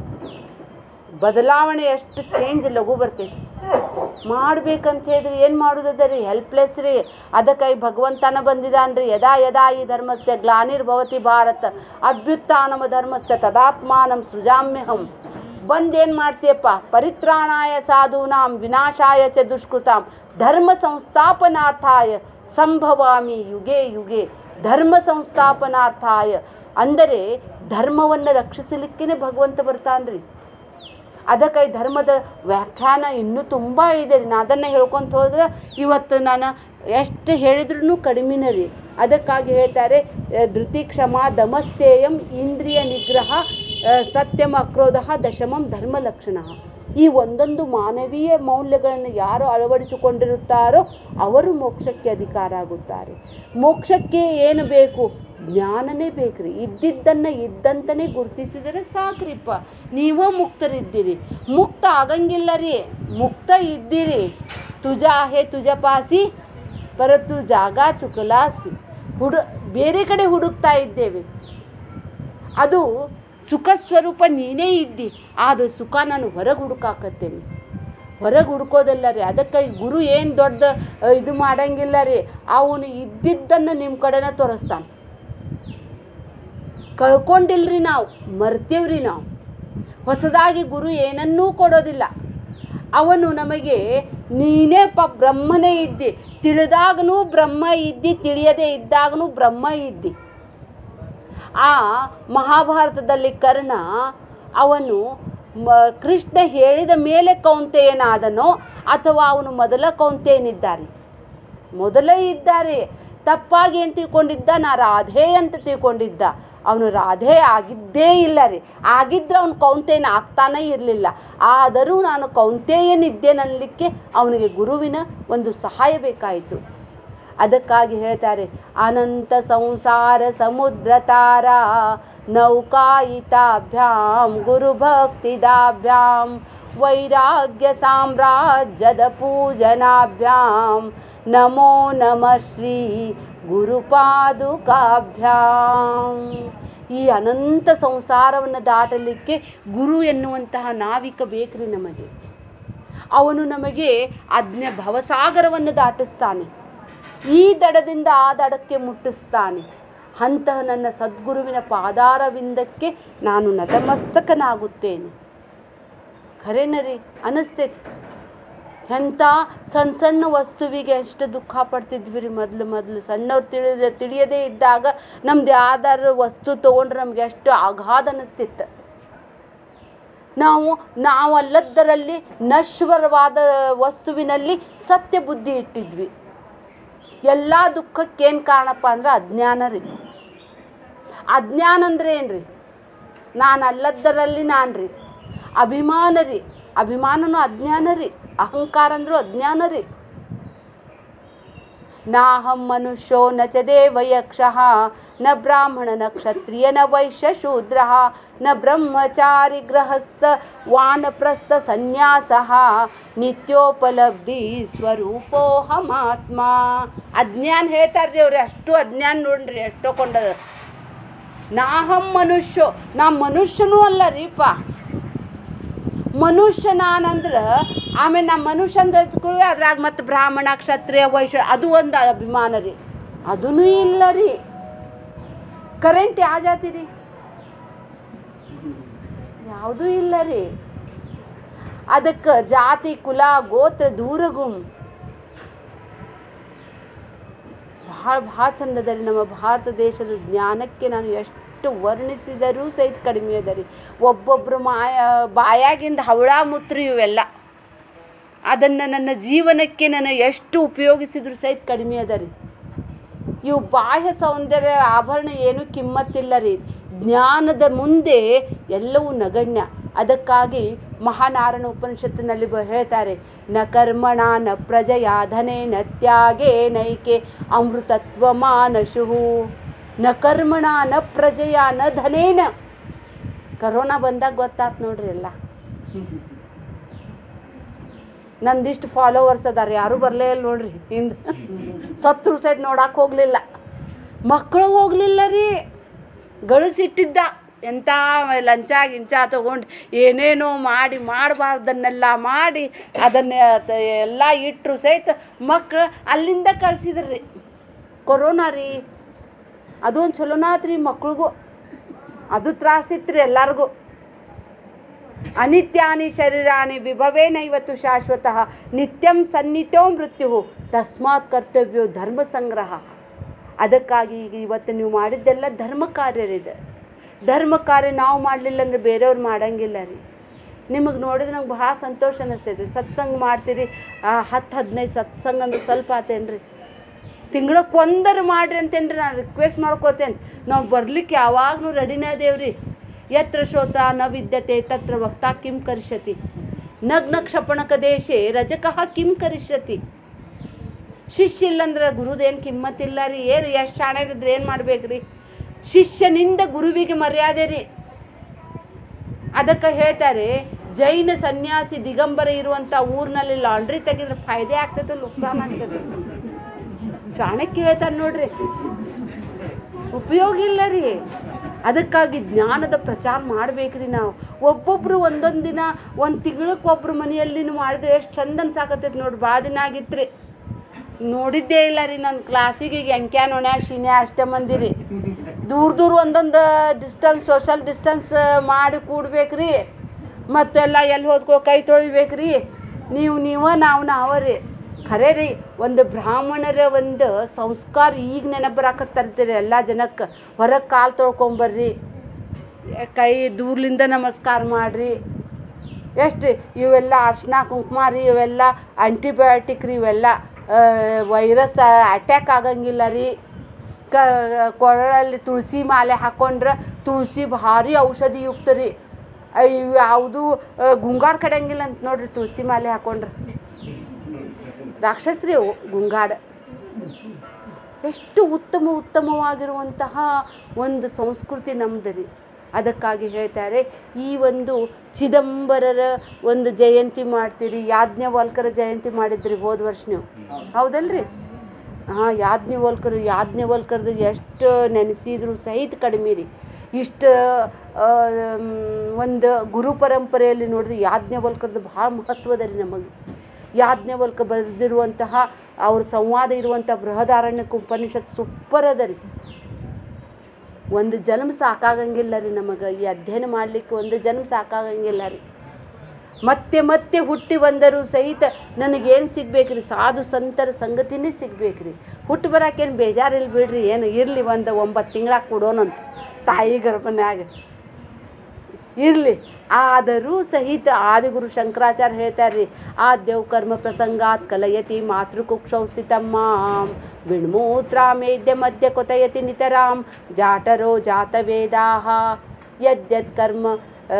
ಬದಲಾವಣೆ ಎಷ್ಟು ಚೇಂಜ್ ಲಘು ಬರ್ತೈತಿ ಮಾಡ್ಬೇಕಂತ ಹೇಳಿದ್ರೆ ಏನು ಮಾಡೋದದ ರೀ ಹೆಲ್ಪ್ಲೆಸ್ ರೀ ಅದಕ್ಕಾಗಿ ಭಗವಂತನ ಬಂದಿದ್ದಾನ್ರಿ ಯದಾ ಯದಾ ಈ ಧರ್ಮಸ್ಯ ಗ್ಲಾನಿರ್ಭವತಿ ಭಾರತ ಅಭ್ಯುತ್ಥಾನಮ ಧರ್ಮಸ್ಯ ತದಾತ್ಮಾನಂ ಸೃಜಾಮ್ಯಹಂ ಬಂದೇನು ಮಾಡ್ತೀಯಪ್ಪ ಪರಿತ್ರಾಣಾಯ ಸಾಧೂನಾಂ ವಿನಾಶಾಯ ಚ ದುಷ್ಕೃತಾಂ ಧರ್ಮ ಸಂಸ್ಥಾಪನಾರ್ಥಾಯ ಸಂಭವಾಮಿ ಯುಗೆ ಯುಗೆ ಧರ್ಮ ಸಂಸ್ಥಾಪನಾರ್ಥಾಯ ಅಂದರೆ ಧರ್ಮವನ್ನು ರಕ್ಷಿಸಲಿಕ್ಕೇ ಭಗವಂತ ಬರ್ತಾನ್ರಿ ಅದಕ್ಕೆ ಈ ಧರ್ಮದ ವ್ಯಾಖ್ಯಾನ ಇನ್ನೂ ತುಂಬ ಇದೆ ರೀ ನಾ ಅದನ್ನು ಹೇಳ್ಕೊಂತ ಹೋದ್ರೆ ಇವತ್ತು ನಾನು ಎಷ್ಟು ಹೇಳಿದ್ರೂ ಕಡಿಮೆನೇ ರೀ ಅದಕ್ಕಾಗಿ ಹೇಳ್ತಾರೆ ಆ, ಧೃತಿ ಕ್ಷಮ ದಮಸ್ತೇಯಂ ಇಂದ್ರಿಯ ನಿಗ್ರಹ ಆ, ಸತ್ಯಂ ಅಕ್ರೋಧ ದಶಮಂ ಧರ್ಮ ಲಕ್ಷಣ ಈ ಒಂದೊಂದು ಮಾನವೀಯ ಮೌಲ್ಯಗಳನ್ನು ಯಾರು ಅಳವಡಿಸಿಕೊಂಡಿರುತ್ತಾರೋ ಅವರು ಮೋಕ್ಷಕ್ಕೆ ಅಧಿಕಾರ ಆಗುತ್ತಾರೆ ಮೋಕ್ಷಕ್ಕೆ ಏನು ಬೇಕು ಜ್ಞಾನನೇ ಬೇಕ್ರಿ ಇದ್ದಿದ್ದನ್ನು ಇದ್ದಂತನೇ ಗುರುತಿಸಿದರೆ ಸಾಕ್ರಿಪ್ಪ ನೀವೋ ಮುಕ್ತರಿದ್ದೀರಿ ಮುಕ್ತ ಆಗಂಗಿಲ್ಲ ರೀ ಮುಕ್ತ ಇದ್ದೀರಿ ತುಜ ಹೇ ತುಜ ಪಾಸಿ ಪರತು ಜಾಗ ಚುಕಲಾಸಿ ಹುಡು ಬೇರೆ ಕಡೆ ಹುಡುಕ್ತಾ ಇದ್ದೇವೆ ಅದು ಸುಖ ಸ್ವರೂಪ ನೀನೇ ಇದ್ದಿ ಆದ ಸುಖ ನಾನು ಹೊರಗೆ ಹುಡುಕಾಕತ್ತೇನೆ ಹೊರಗೆ ಹುಡ್ಕೋದಿಲ್ಲ ರೀ ಅದಕ್ಕೆ ಈ ಗುರು ಏನು ದೊಡ್ಡ ಆ, ಇದು ಮಾಡಂಗಿಲ್ಲ ರೀ ಅವನು ಇದ್ದಿದ್ದನ್ನು ನಿಮ್ಮ ಕಡೆನ ತೋರಿಸ್ತಾನೆ ಕಳ್ಕೊಂಡಿಲ್ರಿ ನಾವು ಮರ್ತೇವ್ರಿ ನಾವು ಹೊಸದಾಗಿ ಗುರು ಏನನ್ನೂ ಕೊಡೋದಿಲ್ಲ ಅವನು ನಮಗೆ ನೀನೇ ಪ ಬ್ರಹ್ಮನೇ ಇದ್ದಿ ತಿಳಿದಾಗನೂ ಬ್ರಹ್ಮ ಇದ್ದಿ ತಿಳಿಯದೇ ಇದ್ದಾಗನೂ ಬ್ರಹ್ಮ ಇದ್ದಿ ಆ ಮಹಾಭಾರತದಲ್ಲಿ ಕರ್ಣ ಅವನು ಮ ಕೃಷ್ಣ ಹೇಳಿದ ಮೇಲೆ ಕೌಂತೆಯನಾದನೋ ಅಥವಾ ಅವನು ಮೊದಲ ಕೌಂತೆಯನಿದ್ದಾರೆ ಮೊದಲೇ ಇದ್ದಾರೆ ತಪ್ಪಾಗಿ ಏನು ತಿಳ್ಕೊಂಡಿದ್ದ ನಾ ರಾಧೆ ಅಂತ ತಿಳ್ಕೊಂಡಿದ್ದ ಅವನು ರಾಧೆ ಆಗಿದ್ದೇ ಇಲ್ಲ ರೀ ಆಗಿದ್ರೆ ಅವನು ಕೌಂತೆಯನ ಆಗ್ತಾನೇ ಇರಲಿಲ್ಲ ಆದರೂ ನಾನು ಕೌಂತೆಯನಿದ್ದೇನನ್ನಲಿಕ್ಕೆ ಅವನಿಗೆ ಗುರುವಿನ ಒಂದು ಸಹಾಯ ಬೇಕಾಯಿತು ಅದಕ್ಕಾಗಿ ಹೇಳ್ತಾರೆ ಅನಂತ ಸಂಸಾರ ಸಮುದ್ರ ತಾರ ನೌಕಾಯಿತಾಭ್ಯಾಂ ಗುರುಭಕ್ತಿದಾಭ್ಯಾಂ ವೈರಾಗ್ಯ ಸಾಮ್ರಾಜ್ಯದ ಪೂಜನಾಭ್ಯಾಂ ನಮೋ ನಮಃ ಶ್ರೀ ಗುರುಪಾದುಕಾಭ್ಯಾಂ ಈ ಅನಂತ ಸಂಸಾರವನ್ನು ದಾಟಲಿಕ್ಕೆ ಗುರು ಎನ್ನುವಂತಹ ನಾವಿಕ ಬೇಕ್ರಿ ನಮಗೆ ಅವನು ನಮಗೆ ಅಜ್ಞ ಭವಸಾಗರವನ್ನು ದಾಟಿಸ್ತಾನೆ ಈ ದಡದಿಂದ ಆ ದಡಕ್ಕೆ ಮುಟ್ಟಿಸ್ತಾನೆ ಅಂತಹ ನನ್ನ ಸದ್ಗುರುವಿನ ಪಾದಾರವಿಂದಕ್ಕೆ ನಾನು ನತಮಸ್ತಕನಾಗುತ್ತೇನೆ ಖರೇನ ರೀ ಅನ್ನಿಸ್ತೈತಿ ಎಂಥ ಸಣ್ಣ ಸಣ್ಣ ವಸ್ತುವಿಗೆ ಎಷ್ಟು ದುಃಖ ಪಡ್ತಿದ್ವಿ ರೀ ಮೊದಲು ಮೊದಲು ಸಣ್ಣವ್ರು ತಿಳಿದ ತಿಳಿಯದೇ ಇದ್ದಾಗ ನಮ್ದು ಯಾವ್ದಾದ್ರು ವಸ್ತು ತೊಗೊಂಡ್ರೆ ನಮ್ಗೆ ಎಷ್ಟು ಆಘಾತ ಅನ್ನಿಸ್ತಿತ್ತು ನಾವು ನಾವು ಅಲ್ಲದರಲ್ಲಿ ನಶ್ವರವಾದ ವಸ್ತುವಿನಲ್ಲಿ ಸತ್ಯ ಬುದ್ಧಿ ಇಟ್ಟಿದ್ವಿ ಎಲ್ಲ ದುಃಖಕ್ಕೇನು ಕಾರಣಪ್ಪ ಅಂದ್ರೆ ಅಜ್ಞಾನ ರೀ ಅಜ್ಞಾನ ಅಂದ್ರೆ ಏನು ರೀ ನಾನು ಅಲ್ಲದರಲ್ಲಿ ನಾನು ರೀ ಅಭಿಮಾನ ರೀ ಅಭಿಮಾನನೂ ಅಜ್ಞಾನ ರೀ ಅಹಂಕಾರ ಅಂದರೂ ಅಜ್ಞಾನ ರೀ ನಾಹಂ ಮನುಷ್ಯೋ ನ ಚ ದೇವಯಕ್ಷಃ ನ ಬ್ರಾಹ್ಮಣ ನ ಕ್ಷತ್ರಿಯ ನ ವೈಶ್ಯ ಶೂದ್ರ ನ ಬ್ರಹ್ಮಚಾರಿ ಗೃಹಸ್ಥ ವಾನಪ್ರಸ್ಥ ಸನ್ಯಾಸ ನಿತ್ಯೋಪಲಬ್ಧಿ ಸ್ವರೂಪೋಹಮಾತ್ಮ ಅಜ್ಞಾನ ಹೇಳ್ತಾರ್ರಿ ಅವ್ರು ಅಷ್ಟು ಅಜ್ಞಾನ ನೋಡ್ರಿ ಎಷ್ಟೋ ಕೊಂಡದ ನಾಹಂ ಮನುಷ್ಯ ನಾ ಮನುಷ್ಯನೂ ಅಲ್ಲ ರೀಪ ಮನುಷ್ಯ ನಾನಂದ್ರೆ ಆಮೇಲೆ ನಮ್ಮ ಮನುಷ್ಯ ಅಂತ ಎತ್ಕೊಳ್ಳಿ ಅದ್ರಾಗ ಮತ್ತು ಬ್ರಾಹ್ಮಣ ಕ್ಷತ್ರಿಯ ವೈಶ್ಯ ಅದು ಒಂದು ಅಭಿಮಾನ ರೀ ಅದೂ ಇಲ್ಲ ರೀ ಕರೆಂಟ್ ಯಾವ ಜಾತಿ ರೀ ಯಾವುದೂ ಇಲ್ಲ ರೀ ಅದಕ್ಕೆ ಜಾತಿ ಕುಲ ಗೋತ್ರ ದೂರಗುಂ ಭಾಳ ಭಾಳ ಚಂದದಲ್ಲಿ ನಮ್ಮ ಭಾರತ ದೇಶದ ಜ್ಞಾನಕ್ಕೆ ನಾನು ಎಷ್ಟು ವರ್ಣಿಸಿದರೂ ಸಹಿತ ಕಡಿಮೆ ಅದ ರೀ ಒಬ್ಬೊಬ್ಬರು ಮಾಯ ಬಾಯಾಗಿಂದ ಹವಳ ಮುತ್ರ ಇವೆಲ್ಲ ಅದನ್ನು ನನ್ನ ಜೀವನಕ್ಕೆ ನಾನು ಎಷ್ಟು ಉಪಯೋಗಿಸಿದ್ರು ಸಹಿತ ಕಡಿಮೆ ಅದ ರೀ ಇವು ಬಾಹ್ಯ ಸೌಂದರ್ಯ ಆಭರಣ ಏನೂ ಕಿಮ್ಮತ್ತಿಲ್ಲ ರೀ ಜ್ಞಾನದ ಮುಂದೆ ಎಲ್ಲವೂ ನಗಣ್ಯ ಅದಕ್ಕಾಗಿ ಮಹಾನಾರಾಯಣ ಉಪನಿಷತ್ತಿನಲ್ಲಿ ಬ ಹೇಳ್ತಾರೆ ನ ಕರ್ಮಣ ನ ಪ್ರಜಯ ಧನೆ ನ ತ್ಯಾಗೇ ನೈಕೆ ಅಮೃತತ್ವ ಮಾನಶು ನ ಕರ್ಮಣ ನ ಪ್ರಜಯ ನ ಧನೇನ ಕರೋನಾ ಬಂದಾಗ ಗೊತ್ತಾತ್ ನೋಡ್ರಿ ಎಲ್ಲ ನಂದಿಷ್ಟು ಫಾಲೋವರ್ಸ್ ಅದಾರ ಯಾರೂ ಬರಲೇ ಇಲ್ಲ ನೋಡ್ರಿ ಹಿಂದೆ ಸತ್ರು ಸಹಿತ ನೋಡಕ್ಕೆ ಹೋಗಲಿಲ್ಲ ಮಕ್ಕಳು ಹೋಗಲಿಲ್ಲ ರೀ ಗಳಿಸಿಟ್ಟಿದ್ದ ಎಂಥ ಲಂಚ ಗಿಂಚ ತೊಗೊಂಡು ಏನೇನೋ ಮಾಡಿ ಮಾಡಬಾರ್ದನ್ನೆಲ್ಲ ಮಾಡಿ ಅದನ್ನು ತ- ಎಲ್ಲ ಇಟ್ಟರು ಸಹಿತ ಮಕ್ಕಳು ಅಲ್ಲಿಂದ ಕಳ್ಸಿದ್ರು ರೀ ಕೊರೋನಾ ರೀ ಅದೊಂದು ಚಲೋನಾತ್ರಿ ಮಕ್ಳಿಗೂ ಅದು ತ್ರಾಸಿತ್ತು ರೀ ಎಲ್ಲರಿಗೂ ಅನಿತ್ಯಾನಿ ಶರೀರಾಣಿ ವಿಭವೇನೈವತ್ತು ಶಾಶ್ವತಃ ನಿತ್ಯಂ ಸನ್ನಿತ್ಯೋ ಮೃತ್ಯು ತಸ್ಮಾತ್ ಕರ್ತವ್ಯೋ ಧರ್ಮ ಸಂಗ್ರಹ ಅದಕ್ಕಾಗಿ ಈಗ ಇವತ್ತು ನೀವು ಮಾಡಿದ್ದೆಲ್ಲ ಧರ್ಮ ಕಾರ್ಯರಿದೆ ಧರ್ಮ ಕಾರ್ಯ ನಾವು ಮಾಡಲಿಲ್ಲ ಅಂದ್ರೆ ಬೇರೆಯವ್ರು ಮಾಡಂಗಿಲ್ಲ ರೀ ನಿಮಗೆ ನೋಡಿದ್ರೆ ನಂಗೆ ಭಾಳ ಸಂತೋಷ ಅನ್ನಿಸ್ತೈತಿ ಸತ್ಸಂಗ ಮಾಡ್ತೀರಿ ಆ, ಹತ್ತು ಹದಿನೈದು ಸತ್ಸಂಗ ಅಂದ್ರೆ ಸ್ವಲ್ಪ ಆತೇನ್ರಿ ತಿಂಗ್ಳಕ್ಕೆ ಒಂದರ ಮಾಡ್ರಿ ಅಂತೇನ್ರಿ ನಾನು ರಿಕ್ವೆಸ್ಟ್ ಮಾಡ್ಕೋತೇನೆ ನಾವು ಬರ್ಲಿಕ್ಕೆ ಯಾವಾಗಲೂ ರೆಡಿನೇ ಅದೇವ್ರಿ ಯತ್ರ ಶ್ರೋತ ನ ವಿದ್ಯತೆ ತತ್ರ ವಕ್ತ ಕಿಂ ಕರಿಷ್ಯತಿ ನಗ್ನ ಕ್ಷಪಣಕ ದೇಶೆ ರಜಕಃ ಕಿಂ ಕರಿಷ್ಯತಿ ಶಿಷ್ಯ ಇಲ್ಲಂದ್ರೆ ಗುರುದೇನು ಕಿಮ್ಮತ್ತಿಲ್ಲ ರೀ ಏನು ಎಷ್ಟು ಶಾಣರಿದ್ರೆ ಏನು ಮಾಡ್ಬೇಕ್ರಿ ಶಿಷ್ಯನಿಂದ ಗುರುವಿಗೆ ಮರ್ಯಾದೆ ರೀ ಅದಕ್ಕೆ ಹೇಳ್ತಾರೆ ಜೈನ ಸನ್ಯಾಸಿ ದಿಗಂಬರ ಇರುವಂಥ ಊರಿನಲ್ಲಿ ಲಾಂಡ್ರಿ ತೆಗೆದ್ರೆ ಫಾಯ್ದೆ ಆಗ್ತೈತೆ ನುಕ್ಸಾನ್ ಆಗ್ತೈತೆ ಚಾಣಕ್ಯ ಹೇಳ್ತಾನೆ ನೋಡ್ರಿ ಉಪಯೋಗ ಇಲ್ಲ ರೀ ಅದಕ್ಕಾಗಿ ಜ್ಞಾನದ ಪ್ರಚಾರ ಮಾಡ್ಬೇಕ್ರಿ ನಾವು ಒಬ್ಬೊಬ್ರು ಒಂದೊಂದು ದಿನ ಒಂದು ತಿಂಗಳಕ್ಕೆ ಒಬ್ರು ಮನೆಯಲ್ಲಿ ಮಾಡಿದ್ರೆ ಎಷ್ಟು ಚಂದ ಅನ್ಸಾಕತ್ತೈತಿ ನೋಡಿ ಭಾಳ ದಿನ ಆಗಿತ್ತು ರೀ ನೋಡಿದ್ದೇ ಇಲ್ಲ ರೀ ನನ್ನ ಕ್ಲಾಸಿಗೆ ಈಗ ಎಂಕ್ಯಾ ನೊಣ್ಯಾ ಶಿನ್ಯಾ ಅಷ್ಟೇ ಮಂದಿ ರೀ ದೂರ ದೂರ ಒಂದೊಂದು ಡಿಸ್ಟನ್ಸ್ ಸೋಷಲ್ ಡಿಸ್ಟನ್ಸ್ ಮಾಡಿ ಕೂಡ್ಬೇಕ್ರಿ ಮತ್ತೆಲ್ಲ ಎಲ್ಲಿ ಹೋದ್ಕೋ ಕೈ ತೊಳಿಬೇಕ್ರಿ ನೀವು ನೀವ ನಾವು ನಾವ ರೀ ಖರೆ ರೀ ಒಂದು ಬ್ರಾಹ್ಮಣರ ಒಂದು ಸಂಸ್ಕಾರ ಈಗ ನೆನಪು ಬರಾಕತ್ತರ್ತೀರಿ ಎಲ್ಲ ಜನಕ್ಕೆ ಹೊರಗೆ ಕಾಲು ತೊಳ್ಕೊಂಬರ್ರಿ ಕೈ ದೂರ್ಲಿಂದ ನಮಸ್ಕಾರ ಮಾಡಿರಿ ಎಷ್ಟು ಇವೆಲ್ಲ ಅರ್ಶಿನ ಕುಂಕುಮ ರೀ ಇವೆಲ್ಲ ಆಂಟಿಬಯೋಟಿಕ್ ರೀ ಇವೆಲ್ಲ ವೈರಸ್ ಅಟ್ಯಾಕ್ ಆಗಂಗಿಲ್ಲ ರೀ ಕ ಕೊರಳಲ್ಲಿ ತುಳಸಿ ಮಾಲೆ ಹಾಕೊಂಡ್ರೆ ತುಳಸಿ ಭಾರಿ ಔಷಧಿ ಯುಕ್ತ ರೀ ಇವು ಯಾವುದು ಗುಂಗಾಡ್ ಕಡೆಯಂಗಿಲ್ಲ ಅಂತ ನೋಡ್ರಿ ತುಳಸಿ ಮಾಲೆ ಹಾಕೊಂಡ್ರೆ ರಾಕ್ಷಸ್ರಿ ಅವು ಗುಂಗಾಡ ಎಷ್ಟು ಉತ್ತಮ ಉತ್ತಮವಾಗಿರುವಂತಹ ಒಂದು ಸಂಸ್ಕೃತಿ ನಮ್ದು ರೀ ಅದಕ್ಕಾಗಿ ಹೇಳ್ತಾರೆ ಈ ಒಂದು ಚಿದಂಬರರ ಒಂದು ಜಯಂತಿ ಮಾಡ್ತೀರಿ ಯಾಜ್ಞವಲ್ಕರ ಜಯಂತಿ ಮಾಡಿದ್ರಿ ಹೋದ ವರ್ಷ ನೀವು ಹೌದಲ್ರಿ ಹಾಂ ಯಾಜ್ಞವಲ್ಕರು ಯಾಜ್ಞವಲ್ಕರ್ದು ಎಷ್ಟು ನೆನೆಸಿದ್ರು ಸಹಿತ ಕಡಿಮೆ ರೀ ಇಷ್ಟು ಆ, ಮ್, ಒಂದು ಗುರು ಪರಂಪರೆಯಲ್ಲಿ ನೋಡಿದ್ರೆ ಯಾಜ್ಞವಲ್ಕರ್ದು ಭಾಳ ಮಹತ್ವದ ರೀ ನಮಗೆ ಯಾಜ್ಞವಲ್ಕ ಬರೆದಿರುವಂತಹ ಅವ್ರ ಸಂವಾದ ಇರುವಂಥ ಬೃಹದಾರಣ್ಯಕ ಉಪನಿಷತ್ ಸೂಪರ್ ಅದ ರೀ ಒಂದು ಜನ್ಮ ಸಾಕಾಗಂಗಿಲ್ಲ ರೀ ನಮಗೆ ಈ ಅಧ್ಯಯನ ಮಾಡಲಿಕ್ಕೆ ಒಂದು ಜನ್ಮ ಸಾಕಾಗಂಗಿಲ್ಲ ರೀ ಮತ್ತೆ ಮತ್ತೆ ಹುಟ್ಟಿ ಬಂದರೂ ಸಹಿತ ನನಗೇನು ಸಿಗ್ಬೇಕು ರೀ ಸಾಧು ಸಂತರ ಸಂಗತಿನೇ ಸಿಗ್ಬೇಕು ರೀ ಹುಟ್ಟು ಬರೋಕೇನು ಬೇಜಾರಿಲ್ಲ ಬಿಡ್ರಿ ಏನು ಇರಲಿ ಒಂದು ಒಂಬತ್ತು ತಿಂಗಳಾಗ ಕೊಡೋಣಂತ ತಾಯಿ ಗರ್ಭನ್ಯಾಗ ಇರಲಿ ಆದರೂ ಸಹಿತ ಆದಿಗುರು ಶಂಕರಾಚಾರ್ಯ ಹೇಳ್ತಾರೆ ರೀ ಆದ್ಯವು ಕರ್ಮ ಪ್ರಸಂಗಾತ್ ಕಲಯತಿ ಮಾತೃಕುಕ್ಷೌ ಸ್ಥಿತಂ ಮಾಂ ವಿಣ್ಮೂತ್ರಾಮೇದ್ಯ ಮಧ್ಯ ಕೊತಯತಿ ನಿತರಾಂ ಜಾಟರೋ ಜಾತವೇದಾಹ ಯದ್ಯತ್ ಕರ್ಮ ಆ,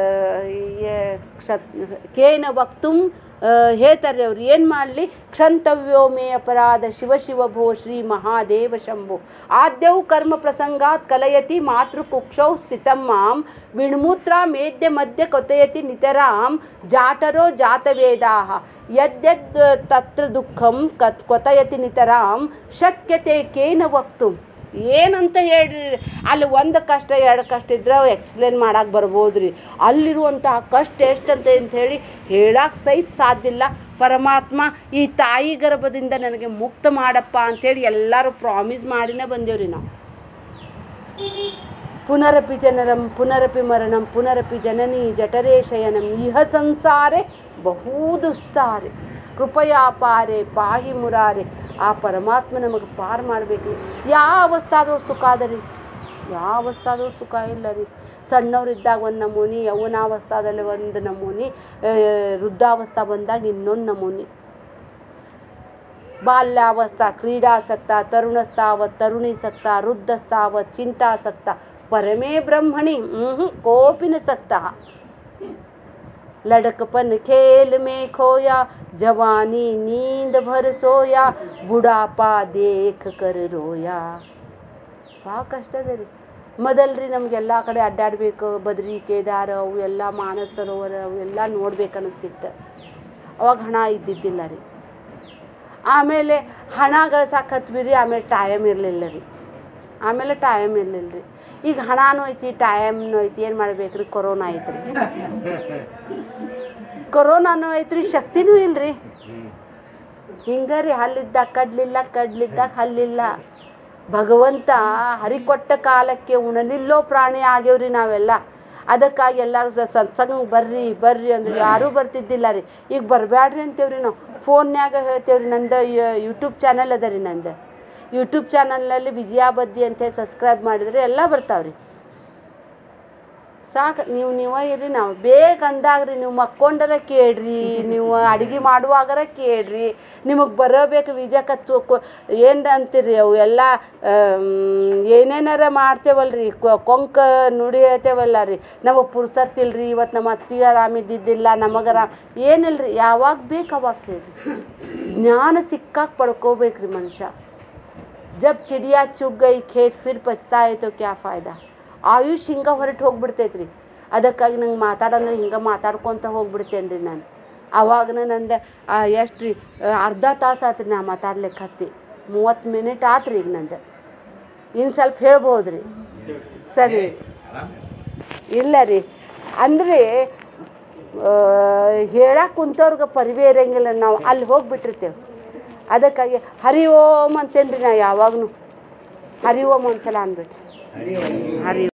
ಯ- ಕ್ಷತ್ ಕೇನ ವಕ್ತುಂ ಆ, ಹೇಳ್ತಾರೆ ಅವ್ರು ಏನು ಮಾಡಲಿ ಕ್ಷಂತವ್ಯೋ ಮೇ ಅಪರಾಧ ಶಿವ ಶಿವ ಭೋ ಶ್ರೀ ಮಹಾದೇವ ಶಂಭೋ ಆದ್ಯವು ಕರ್ಮ ಪ್ರಸಂಗಾತ್ ಕಲಯತಿ ಮಾತೃ ಕುಕ್ಷೌ ಸ್ಥಿತಂ ಮಾಂ ವಿಣ್ಮೂತ್ರ ಮೇದ್ಯ ಮಧ್ಯ ಕೊತಯತಿ ನಿತರಾಂ ಜಾಟರೋ ಜಾತವೇದಾಹ ಯದ್ಯದ್ ತತ್ರ ದುಃಖಂ ಕತ್ ಕೊತಯತಿ ನಿತರಾಂ ಶಕ್ಯತೆ ಕೇನ ವಕ್ತು ಏನಂತ ಹೇಳ್ರಿ ಅಲ್ಲಿ ಒಂದು ಕಷ್ಟ ಎರಡು ಕಷ್ಟ ಇದ್ರೆ ಎಕ್ಸ್ಪ್ಲೇನ್ ಮಾಡಕ್ಕೆ ಬರ್ಬೋದು ರೀ ಅಲ್ಲಿರುವಂತಹ ಕಷ್ಟ ಎಷ್ಟಂತ ಅಂತ ಹೇಳಿ ಹೇಳಕ್ಕೆ ಸಹಿತ ಸಾಧ್ಯ ಇಲ್ಲ ಪರಮಾತ್ಮ ಈ ತಾಯಿ ಗರ್ಭದಿಂದ ನನಗೆ ಮುಕ್ತ ಮಾಡಪ್ಪ ಅಂಥೇಳಿ ಎಲ್ಲರೂ ಪ್ರಾಮಿಸ್ ಮಾಡಿನೇ ಬಂದೇವ್ರಿ ನಾವು ಪುನರಪಿ ಜನರಂ ಪುನರಪಿ ಮರಣಂ ಪುನರಪಿ ಜನನಿ ಜಠರೇ ಶಯನಂ ಇಹ ಸಂಸಾರೆ ಬಹು ದುಸ್ತಾರೆ ಕೃಪಯಾ ಪಾರೆ ಪಾಹಿ ಮುರಾರೆ ಆ ಪರಮಾತ್ಮ ನಮಗೆ ಪಾರು ಮಾಡಬೇಕು ಯಾವ ಅವಸ್ಥಾದವು ಸುಖ ಅದ ರೀ ಯಾವ ಅವಸ್ಥಾದವು ಸುಖ ಇಲ್ಲ ರೀ ಸಣ್ಣವ್ರಿದ್ದಾಗ ಒಂದು ನಮೂನಿ ಯೌವನಾವಸ್ಥಾದಲ್ಲಿ ಒಂದು ನಮೂನಿ ಆ, ವೃದ್ಧಾವಸ್ಥಾ ಬಂದಾಗ ಇನ್ನೊಂದು ನಮೂನಿ ಬಾಲ್ಯಾವಸ್ಥಾ ಕ್ರೀಡಾಸಕ್ತ ತರುಣಸ್ತಾವತ್ ತರುಣಿಸಕ್ತ ವೃದ್ಧಸ್ತಾವತ್ ಚಿಂತಾಸಕ್ತ ಪರಮೇ ಬ್ರಹ್ಮಣಿ ಹ್ಞೂ ಕೋಪಿನ ಸಕ್ತ लड़कपन खेल में खोया जवानी नींद भर सोया बुढ़ापा देख कर रोया ಭಾಳ ಕಷ್ಟ ಅದ ರೀ ಮೊದಲ್ರಿ ನಮಗೆಲ್ಲ ಕಡೆ ಅಡ್ಡಾಡಬೇಕು ಬದ್ರಿ ಕೇದಾರ ಅವು ಎಲ್ಲ ಮಾನಸ ಸರೋವರ ಅವೆಲ್ಲ ನೋಡ್ಬೇಕು ಅನ್ನಿಸ್ತಿತ್ತು ಅವಾಗ ಹಣ ಇದ್ದಿದ್ದಿಲ್ಲ ರೀ ಆಮೇಲೆ ಹಣ ಗಳಿಸಾಕತ್ವಿ ರೀ ಆಮೇಲೆ ಟೈಮ್ ಇರಲಿಲ್ಲ ರೀ ಆಮೇಲೆ ಟೈಮ್ ಇರಲಿಲ್ಲ ರೀ ಈಗ ಹಣನೂ ಐತಿ ಟೈಮ್ನೂ ಐತಿ ಏನು ಮಾಡ್ಬೇಕು ರೀ ಕೊರೋನಾ ಐತ್ರಿ ಕೊರೋನಾನು ಐತ್ರಿ ಶಕ್ತಿನೂ ಇಲ್ರಿ ಹಿಂಗೆ ರೀ ಹಲ್ಲಿದ್ದಾಗ ಕಡ್ಲಿಲ್ಲ ಕಡ್ಲಿದ್ದಾಗ ಹಲ್ಲಿಲ್ಲ ಭಗವಂತ ಹರಿಕೊಟ್ಟ ಕಾಲಕ್ಕೆ ಉಣಲಿಲ್ಲೋ ಪ್ರಾಣಿ ಆಗ್ಯವ್ರಿ ನಾವೆಲ್ಲ ಅದಕ್ಕಾಗಿ ಎಲ್ಲರೂ ಸ ಸತ್ಸಂಗ ಬರ್ರಿ ಬರ್ರಿ ಅಂದ್ರೆ ಯಾರೂ ಬರ್ತಿದ್ದಿಲ್ಲ ರೀ ಈಗ ಬರಬೇಡ್ರಿ ಅಂತೇವ್ರಿ ನಾವು ಫೋನ್ಯಾಗ ಹೇಳ್ತೇವ್ರಿ ನಂದು ಯೂಟ್ಯೂಬ್ ಚಾನಲ್ ಅದ ರೀ ನಂದು ಯೂಟ್ಯೂಬ್ ಚಾನಲ್ನಲ್ಲಿ ವಿಜಯಾ ಬದ್ದಿ ಅಂತ ಸಬ್ಸ್ಕ್ರೈಬ್ ಮಾಡಿದ್ರೆ ಎಲ್ಲ ಬರ್ತಾವ್ರಿ ಸಾಕು ನೀವು ನೀವ ಇರ್ರಿ ನಾವು ಬೇಕಂದಾಗ್ರಿ ನೀವು ಮಕ್ಕೊಂಡರ ಕೇಳ್ರಿ ನೀವು ಅಡುಗೆ ಮಾಡುವಾಗರ ಕೇಳ್ರಿ ನಿಮಗೆ ಬರಬೇಕು ವಿಜಯಕತ್ತು ಏನು ಅಂತೀರಿ ಅವು ಎಲ್ಲ ಆಮ್, ಏನೇನಾರ ಮಾಡ್ತೇವಲ್ರಿ ಕೊ- ಕೊಂಕ ನುಡಿ ಹೇಳ್ತೇವಲ್ಲ ರೀ ನಮಗೆ ಪುರ್ಸತ್ತಿಲ್ರಿ ಇವತ್ತು ನಮ್ಮ ಅತ್ತಿಗೆ ಆರಾಮಿದ್ದಿದ್ದಿಲ್ಲ ನಮಗರ ಏನಿಲ್ರಿ ಯಾವಾಗ ಬೇಕು ಅವಾಗ ಕೇಳ್ರಿ ಜ್ಞಾನ ಸಿಕ್ಕಾಗ ಪಡ್ಕೋಬೇಕ್ರಿ ಮನುಷ್ಯ ಜಬ್ ಚಿಡಿಯಾ ಚುಗ್ ಗೈ ಖೇತ್ ಫಿರ್ ಪಚ್ತಾ तो क्या फ़ायदा ಆಯುಷ್ ಹಿಂಗೆ ಹೊರಟು ಹೋಗ್ಬಿಡ್ತೈತೆ ರೀ ಅದಕ್ಕಾಗಿ ನಂಗೆ ಮಾತಾಡಂದ್ರೆ ಹಿಂಗೆ ಮಾತಾಡ್ಕೊತ ಹೋಗ್ಬಿಡ್ತೇನೆ ರೀ ನಾನು ಅವಾಗ ನಂದು ಎಷ್ಟು ರೀ ಅರ್ಧ ತಾಸು ಆತ್ರಿ ನಾ ಮಾತಾಡ್ಲಿಕ್ಕೆ ಹತ್ತಿ ಮೂವತ್ತು ಮಿನಿಟ್ ಆತ್ರಿ ಈಗ ನಂದು ಇನ್ನು ಸ್ವಲ್ಪ ಹೇಳ್ಬೋದು ರೀ ಸರಿ ಆರಾಮ್ ಇಲ್ಲ ರೀ ಅಂದರೆ ಹೇಳಕ್ಕೆ ಕುಂತವ್ರಿಗೆ ಪರಿವೇ ಇರಂಗಿಲ್ಲ ನಾವು ಅಲ್ಲಿ ಹೋಗಿಬಿಟ್ಟಿರ್ತೇವೆ ಅದಕ್ಕಾಗಿ ಹರಿ ಓಂ ಅಂತೇನ್ರಿ ನಾ ಯಾವಾಗಲೂ ಹರಿ ಓಂ ಒಂದ್ಸಲ ಅಂದ್ಬಿಟ್ಟು ಹರಿ